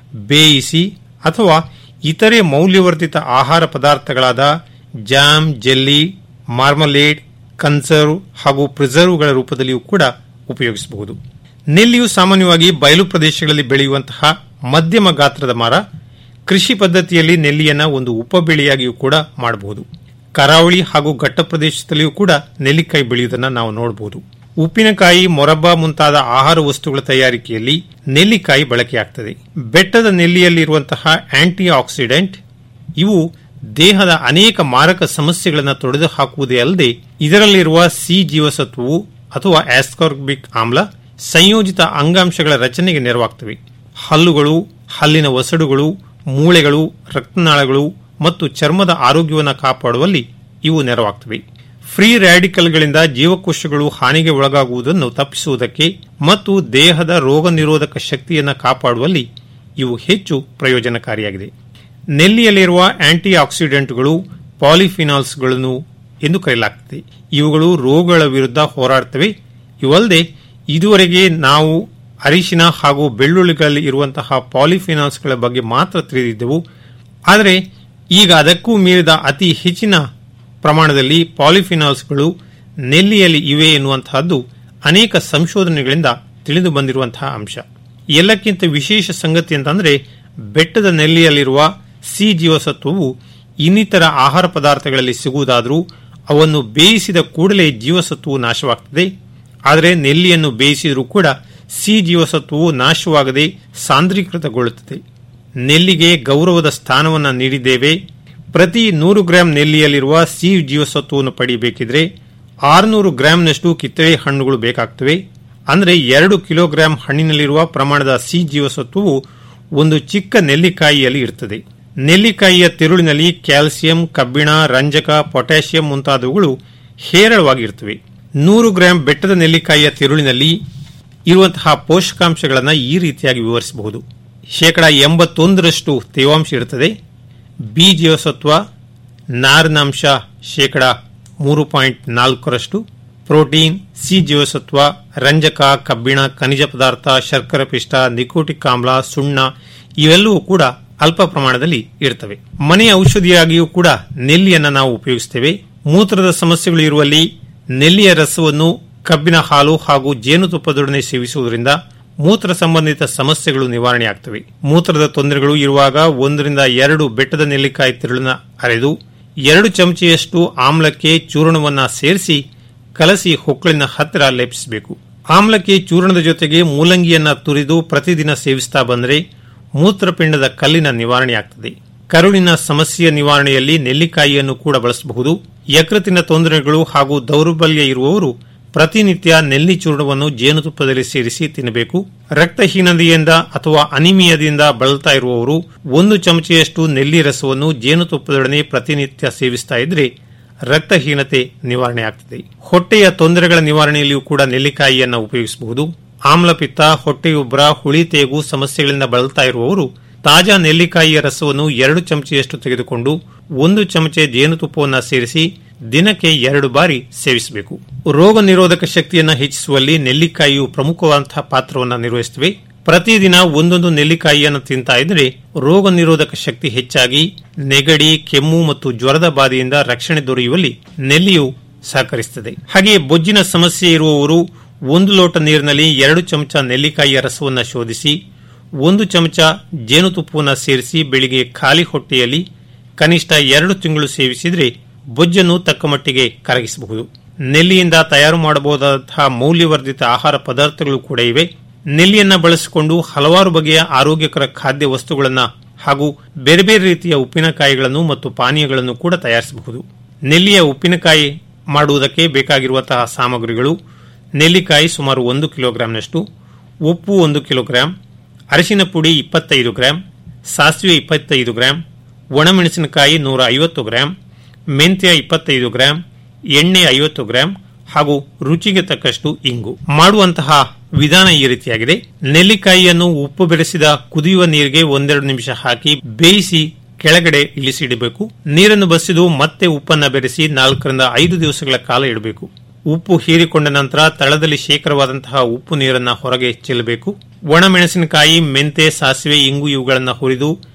K: ಬೇಯಿಸಿ ಅಥವಾ ಇತರೆ ಮೌಲ್ಯವರ್ಧಿತ ಆಹಾರ ಪದಾರ್ಥಗಳಾದ ಜಾಮ್ ಜೆಲ್ಲಿ ಮಾರ್ಮಲೇಡ್ ಕನ್ಸರ್ವ್ ಹಾಗೂ ಪ್ರಿಸರ್ವ್ಗಳ ರೂಪದಲ್ಲಿಯೂ ಕೂಡ ಉಪಯೋಗಿಸಬಹುದು ನೆಲ್ಲಿಯು ಸಾಮಾನ್ಯವಾಗಿ ಬಯಲು ಪ್ರದೇಶಗಳಲ್ಲಿ ಬೆಳೆಯುವಂತಹ ಮಧ್ಯಮ ಗಾತ್ರದ ಮರ ಕೃಷಿ ಪದ್ಧತಿಯಲ್ಲಿ ನೆಲ್ಲಿಯನ್ನ ಒಂದು ಉಪಬೆಳೆಯಾಗಿಯೂ ಕೂಡ ಮಾಡಬಹುದು ಕರಾವಳಿ ಹಾಗೂ ಘಟ್ಟ ಪ್ರದೇಶದಲ್ಲಿಯೂ ಕೂಡ ನೆಲ್ಲಿಕಾಯಿ ಬೆಳೆಯುವುದನ್ನು ನಾವು ನೋಡಬಹುದು ಉಪ್ಪಿನಕಾಯಿ ಮೊರಬ್ಬಾ ಮುಂತಾದ ಆಹಾರ ವಸ್ತುಗಳ ತಯಾರಿಕೆಯಲ್ಲಿ ನೆಲ್ಲಿಕಾಯಿ ಬಳಕೆಯಾಗ್ತದೆ ಬೆಟ್ಟದ ನೆಲ್ಲಿಯಲ್ಲಿರುವಂತಹ ಆಂಟಿ ಆಕ್ಸಿಡೆಂಟ್ ಇವು ದೇಹದ ಅನೇಕ ಮಾರಕ ಸಮಸ್ಯೆಗಳನ್ನು ತೊಡೆದು ಹಾಕುವುದೇ ಅಲ್ಲದೆ ಇದರಲ್ಲಿರುವ ಸಿ ಜೀವಸತ್ವವು ಅಥವಾ ಆಸ್ಕಾರ್ಬಿಕ್ ಆಮ್ಲ ಸಂಯೋಜಿತ ಅಂಗಾಂಶಗಳ ರಚನೆಗೆ ನೆರವಾಗ್ತವೆ ಹಲ್ಲುಗಳು ಹಲ್ಲಿನ ಒಸಡುಗಳು ಮೂಳೆಗಳು ರಕ್ತನಾಳಗಳು ಮತ್ತು ಚರ್ಮದ ಆರೋಗ್ಯವನ್ನು ಕಾಪಾಡುವಲ್ಲಿ ಇವು ನೆರವಾಗ್ತವೆ ಫ್ರೀ ರ್ಯಾಡಿಕಲ್ಗಳಿಂದ ಜೀವಕೋಶಗಳು ಹಾನಿಗೆ ಒಳಗಾಗುವುದನ್ನು ತಪ್ಪಿಸುವುದಕ್ಕೆ ಮತ್ತು ದೇಹದ ರೋಗ ನಿರೋಧಕ ಶಕ್ತಿಯನ್ನು ಕಾಪಾಡುವಲ್ಲಿ ಇವು ಹೆಚ್ಚು ಪ್ರಯೋಜನಕಾರಿಯಾಗಿದೆ ನೆಲ್ಲಿಯಲ್ಲಿರುವ ಆಂಟಿ ಆಕ್ಸಿಡೆಂಟ್ಗಳು ಪಾಲಿಫಿನಾಲ್ಸ್ಗಳನ್ನು ಎಂದು ಕರೆಯಲಾಗುತ್ತದೆ ಇವುಗಳು ರೋಗಗಳ ವಿರುದ್ಧ ಹೋರಾಡುತ್ತವೆ ಇವಲ್ಲದೆ ಇದುವರೆಗೆ ನಾವು ಅರಿಶಿನ ಹಾಗೂ ಬೆಳ್ಳುಳ್ಳಿಗಳಲ್ಲಿ ಇರುವಂತಹ ಪಾಲಿಫಿನಾಲ್ಸ್ಗಳ ಬಗ್ಗೆ ಮಾತ್ರ ತಿಳಿದಿದ್ದೆವು ಆದರೆ ಈಗ ಅದಕ್ಕೂ ಮೀರಿದ ಅತಿ ಹೆಚ್ಚಿನ ಪ್ರಮಾಣದಲ್ಲಿ ಪಾಲಿಫಿನಾಲ್ಸ್ಗಳು ನೆಲ್ಲಿಯಲ್ಲಿ ಇವೆ ಎನ್ನುವಂತಹದ್ದು ಅನೇಕ ಸಂಶೋಧನೆಗಳಿಂದ ತಿಳಿದು ಬಂದಿರುವಂತಹ ಅಂಶ ಎಲ್ಲಕ್ಕಿಂತ ವಿಶೇಷ ಸಂಗತಿ ಅಂತಂದ್ರೆ ಬೆಟ್ಟದ ನೆಲ್ಲಿಯಲ್ಲಿರುವ ಸಿ ಜೀವಸತ್ವವು ಇನ್ನಿತರ ಆಹಾರ ಪದಾರ್ಥಗಳಲ್ಲಿ ಸಿಗುವುದಾದರೂ ಅವನ್ನು ಬೇಯಿಸಿದ ಕೂಡಲೇ ಜೀವಸತ್ವವು ನಾಶವಾಗುತ್ತದೆ ಆದರೆ ನೆಲ್ಲಿಯನ್ನು ಬೇಯಿಸಿದರೂ ಕೂಡ ಸಿ ಜೀವಸತ್ವವು ನಾಶವಾಗದೆ ಸಾಂದ್ರೀಕೃತಗೊಳ್ಳುತ್ತದೆ ನೆಲ್ಲಿಗೆ ಗೌರವದ ಸ್ಥಾನವನ್ನು ನೀಡಿದ್ದೇವೆ ಪ್ರತಿ ನೂರು ಗ್ರಾಂ ನೆಲ್ಲಿಯಲ್ಲಿರುವ ಸಿ ಜೀವಸತ್ವವನ್ನು ಪಡೆಯಬೇಕಿದ್ರೆ ಆರುನೂರು ಗ್ರಾಂನಷ್ಟು ಕಿತ್ತಳೆ ಹಣ್ಣುಗಳು ಬೇಕಾಗ್ತವೆ ಅಂದರೆ ಎರಡು ಕಿಲೋಗ್ರಾಂ ಹಣ್ಣಿನಲ್ಲಿರುವ ಪ್ರಮಾಣದ ಸಿ ಜೀವಸತ್ವವು ಒಂದು ಚಿಕ್ಕ ನೆಲ್ಲಿಕಾಯಿಯಲ್ಲಿ ಇರುತ್ತದೆ ನೆಲ್ಲಿಕಾಯಿಯ ತಿರುಳಿನಲ್ಲಿ ಕ್ಯಾಲ್ಸಿಯಂ ಕಬ್ಬಿಣ ರಂಜಕ ಪೊಟ್ಯಾಷಿಯಂ ಮುಂತಾದವುಗಳು ಹೇರಳವಾಗಿರುತ್ತವೆ ನೂರು ಗ್ರಾಂ ಬೆಟ್ಟದ ನೆಲ್ಲಿಕಾಯಿಯ ತಿರುಳಿನಲ್ಲಿ ಇರುವಂತಹ ಪೋಷಕಾಂಶಗಳನ್ನು ಈ ರೀತಿಯಾಗಿ ವಿವರಿಸಬಹುದು ಶೇಕಡ ಎಂಬತ್ತೊಂದರಷ್ಟು ತೇವಾಂಶ ಇರುತ್ತದೆ ಬಿ ಜೀವಸತ್ವ ನಾರಿನಾಂಶ ಶೇಕಡ ಮೂರು ಪಾಯಿಂಟ್ ನಾಲ್ಕರಷ್ಟು ಪ್ರೋಟೀನ್ ಸಿ ಜೀವಸತ್ವ ರಂಜಕ ಕಬ್ಬಿಣ ಖನಿಜ ಪದಾರ್ಥ ಶರ್ಕರ ಪಿಷ್ಟ ನಿಕೋಟಿಕ್ ಆಮ್ಲ ಸುಣ್ಣ ಇವೆಲ್ಲವೂ ಕೂಡ ಅಲ್ಪ ಪ್ರಮಾಣದಲ್ಲಿ ಇರ್ತವೆ ಮನೆಯ ಔಷಧಿಯಾಗಿಯೂ ಕೂಡ ನೆಲ್ಲಿಯನ್ನ ನಾವು ಉಪಯೋಗಿಸುತ್ತೇವೆ ಮೂತ್ರದ ಸಮಸ್ಯೆಗಳು ಇರುವಲ್ಲಿ ನೆಲ್ಲಿಯ ರಸವನ್ನು ಕಬ್ಬಿನ ಹಾಲು ಹಾಗೂ ಜೇನುತುಪ್ಪದೊಡನೆ ಸೇವಿಸುವುದರಿಂದ ಮೂತ್ರ ಸಂಬಂಧಿತ ಸಮಸ್ಯೆಗಳು ನಿವಾರಣೆಯಾಗ್ತವೆ ಮೂತ್ರದ ತೊಂದರೆಗಳು ಇರುವಾಗ ಒಂದರಿಂದ ಎರಡು ಬೆಟ್ಟದ ನೆಲ್ಲಿಕಾಯಿ ತಿರುಳನ್ನ ಅರೆದು ಎರಡು ಚಮಚೆಯಷ್ಟು ಆಮ್ಲಕ್ಕೆ ಚೂರ್ಣವನ್ನ ಸೇರಿಸಿ ಕಲಸಿ ಹೊಕ್ಕಳಿನ ಹತ್ತಿರ ಲೇಪಿಸಬೇಕು ಆಮ್ಲಕ್ಕೆ ಚೂರ್ಣದ ಜೊತೆಗೆ ಮೂಲಂಗಿಯನ್ನ ತುರಿದು ಪ್ರತಿದಿನ ಸೇವಿಸ್ತಾ ಬಂದರೆ ಮೂತ್ರಪಿಂಡದ ಕಲ್ಲಿನ ನಿವಾರಣೆಯಾಗ್ತದೆ ಕರುಳಿನ ಸಮಸ್ಯೆಯ ನಿವಾರಣೆಯಲ್ಲಿ ನೆಲ್ಲಿಕಾಯಿಯನ್ನು ಕೂಡ ಬಳಸಬಹುದು ಯಕೃತಿನ ತೊಂದರೆಗಳು ಹಾಗೂ ದೌರ್ಬಲ್ಯ ಇರುವವರು ಪ್ರತಿನಿತ್ಯ ನೆಲ್ಲಿ ಚೂರ್ಣವನ್ನು ಜೇನುತುಪ್ಪದಲ್ಲಿ ಸೇರಿಸಿ ತಿನ್ನಬೇಕು ರಕ್ತಹೀನತೆಯಿಂದ ಅಥವಾ ಅನಿಮಿಯದಿಂದ ಬಳಲ್ತಾ ಇರುವವರು ಒಂದು ಚಮಚೆಯಷ್ಟು ನೆಲ್ಲಿ ರಸವನ್ನು ಜೇನುತುಪ್ಪದೊಡನೆ ಪ್ರತಿನಿತ್ಯ ಸೇವಿಸ್ತಾ ಇದ್ರೆ ರಕ್ತಹೀನತೆ ನಿವಾರಣೆಯಾಗ್ತದೆ ಹೊಟ್ಟೆಯ ತೊಂದರೆಗಳ ನಿವಾರಣೆಯಲ್ಲಿಯೂ ಕೂಡ ನೆಲ್ಲಿಕಾಯಿಯನ್ನು ಉಪಯೋಗಿಸಬಹುದು ಆಮ್ಲಪಿತ್ತ ಹೊಟ್ಟೆಯುಬ್ಬರ ಹುಳಿ ತೇಗು ಸಮಸ್ಯೆಗಳಿಂದ ಬಳಲ್ತಾ ಇರುವವರು ತಾಜಾ ನೆಲ್ಲಿಕಾಯಿಯ ರಸವನ್ನು ಎರಡು ಚಮಚೆಯಷ್ಟು ತೆಗೆದುಕೊಂಡು ಒಂದು ಚಮಚೆ ಜೇನುತುಪ್ಪವನ್ನು ಸೇರಿಸಿ ದಿನಕ್ಕೆ ಎರಡು ಬಾರಿ ಸೇವಿಸಬೇಕು ರೋಗ ನಿರೋಧಕ ಶಕ್ತಿಯನ್ನು ಹೆಚ್ಚಿಸುವಲ್ಲಿ ನೆಲ್ಲಿಕಾಯಿಯು ಪ್ರಮುಖವಾದಂತಹ ಪಾತ್ರವನ್ನು ನಿರ್ವಹಿಸುತ್ತವೆ ಪ್ರತಿದಿನ ಒಂದೊಂದು ನೆಲ್ಲಿಕಾಯಿಯನ್ನು ತಿಂತಾ ಇದ್ರೆ ರೋಗ ನಿರೋಧಕ ಶಕ್ತಿ ಹೆಚ್ಚಾಗಿ ನೆಗಡಿ ಕೆಮ್ಮು ಮತ್ತು ಜ್ವರದ ಬಾಧೆಯಿಂದ ರಕ್ಷಣೆ ದೊರೆಯುವಲ್ಲಿ ನೆಲ್ಲಿಯು ಸಹಕರಿಸುತ್ತದೆ ಹಾಗೆಯೇ ಬೊಜ್ಜಿನ ಸಮಸ್ಯೆ ಇರುವವರು ಒಂದು ಲೋಟ ನೀರಿನಲ್ಲಿ ಎರಡು ಚಮಚ ನೆಲ್ಲಿಕಾಯಿಯ ರಸವನ್ನು ಶೋಧಿಸಿ ಒಂದು ಚಮಚ ಜೇನುತುಪ್ಪವನ್ನು ಸೇರಿಸಿ ಬೆಳಿಗ್ಗೆ ಖಾಲಿ ಹೊಟ್ಟೆಯಲ್ಲಿ ಕನಿಷ್ಠ ಎರಡು ತಿಂಗಳು ಸೇವಿಸಿದರೆ ಬೊಜ್ಜನ್ನು ತಕ್ಕ ಮಟ್ಟಿಗೆ ಕರಗಿಸಬಹುದು ನೆಲ್ಲಿಯಿಂದ ತಯಾರು ಮಾಡಬಹುದಾದಂತಹ ಮೌಲ್ಯವರ್ಧಿತ ಆಹಾರ ಪದಾರ್ಥಗಳು ಕೂಡ ಇವೆ ನೆಲ್ಲಿಯನ್ನ ಬಳಸಿಕೊಂಡು ಹಲವಾರು ಬಗೆಯ ಆರೋಗ್ಯಕರ ಖಾದ್ಯ ವಸ್ತುಗಳನ್ನು ಹಾಗೂ ಬೇರೆ ಬೇರೆ ರೀತಿಯ ಉಪ್ಪಿನಕಾಯಿಗಳನ್ನು ಮತ್ತು ಪಾನೀಯಗಳನ್ನು ಕೂಡ ತಯಾರಿಸಬಹುದು ನೆಲ್ಲಿಯ ಉಪ್ಪಿನಕಾಯಿ ಮಾಡುವುದಕ್ಕೆ ಬೇಕಾಗಿರುವಂತಹ ಸಾಮಗ್ರಿಗಳು ನೆಲ್ಲಿಕಾಯಿ ಸುಮಾರು ಒಂದು ಕಿಲೋಗ್ರಾಂನಷ್ಟು ಉಪ್ಪು ಒಂದು ಕಿಲೋಗ್ರಾಂ ಅರಿಶಿನ ಪುಡಿ ಇಪ್ಪತ್ತೈದು ಗ್ರಾಂ ಸಾಸಿವೆ ಇಪ್ಪತ್ತೈದು ಗ್ರಾಂ ಒಣಮೆಣಸಿನಕಾಯಿ ನೂರ ಐವತ್ತು ಗ್ರಾಂ ಮೆಂತ್ಯ ಇಪ್ಪತ್ತೈದು ಗ್ರಾಂ ಎಣ್ಣೆ ಐವತ್ತು ಗ್ರಾಂ ಹಾಗೂ ರುಚಿಗೆ ತಕ್ಕಷ್ಟು ಇಂಗು ಮಾಡುವಂತಹ ವಿಧಾನ ಈ ರೀತಿಯಾಗಿದೆ ನೆಲ್ಲಿಕಾಯಿಯನ್ನು ಉಪ್ಪು ಬೆರೆಸಿದ ಕುದಿಯುವ ನೀರಿಗೆ ಒಂದೆರಡು ನಿಮಿಷ ಹಾಕಿ ಬೇಯಿಸಿ ಕೆಳಗಡೆ ಇಳಿಸಿಡಬೇಕು ನೀರನ್ನು ಬಸಿದು ಮತ್ತೆ ಉಪ್ಪನ್ನ ಬೆರೆಸಿ ನಾಲ್ಕರಿಂದ ಐದು ದಿವಸಗಳ ಕಾಲ ಇಡಬೇಕು ಉಪ್ಪು ಹೀರಿಕೊಂಡ ನಂತರ ತಳದಲ್ಲಿ ಶೇಖರವಾದಂತಹ ಉಪ್ಪು ನೀರನ್ನ ಹೊರಗೆ ಚೆಲ್ಲಬೇಕು ಒಣಮೆಣಸಿನಕಾಯಿ ಮೆಂತೆ ಸಾಸಿವೆ ಇಂಗು ಇವುಗಳನ್ನು ಹುರಿದು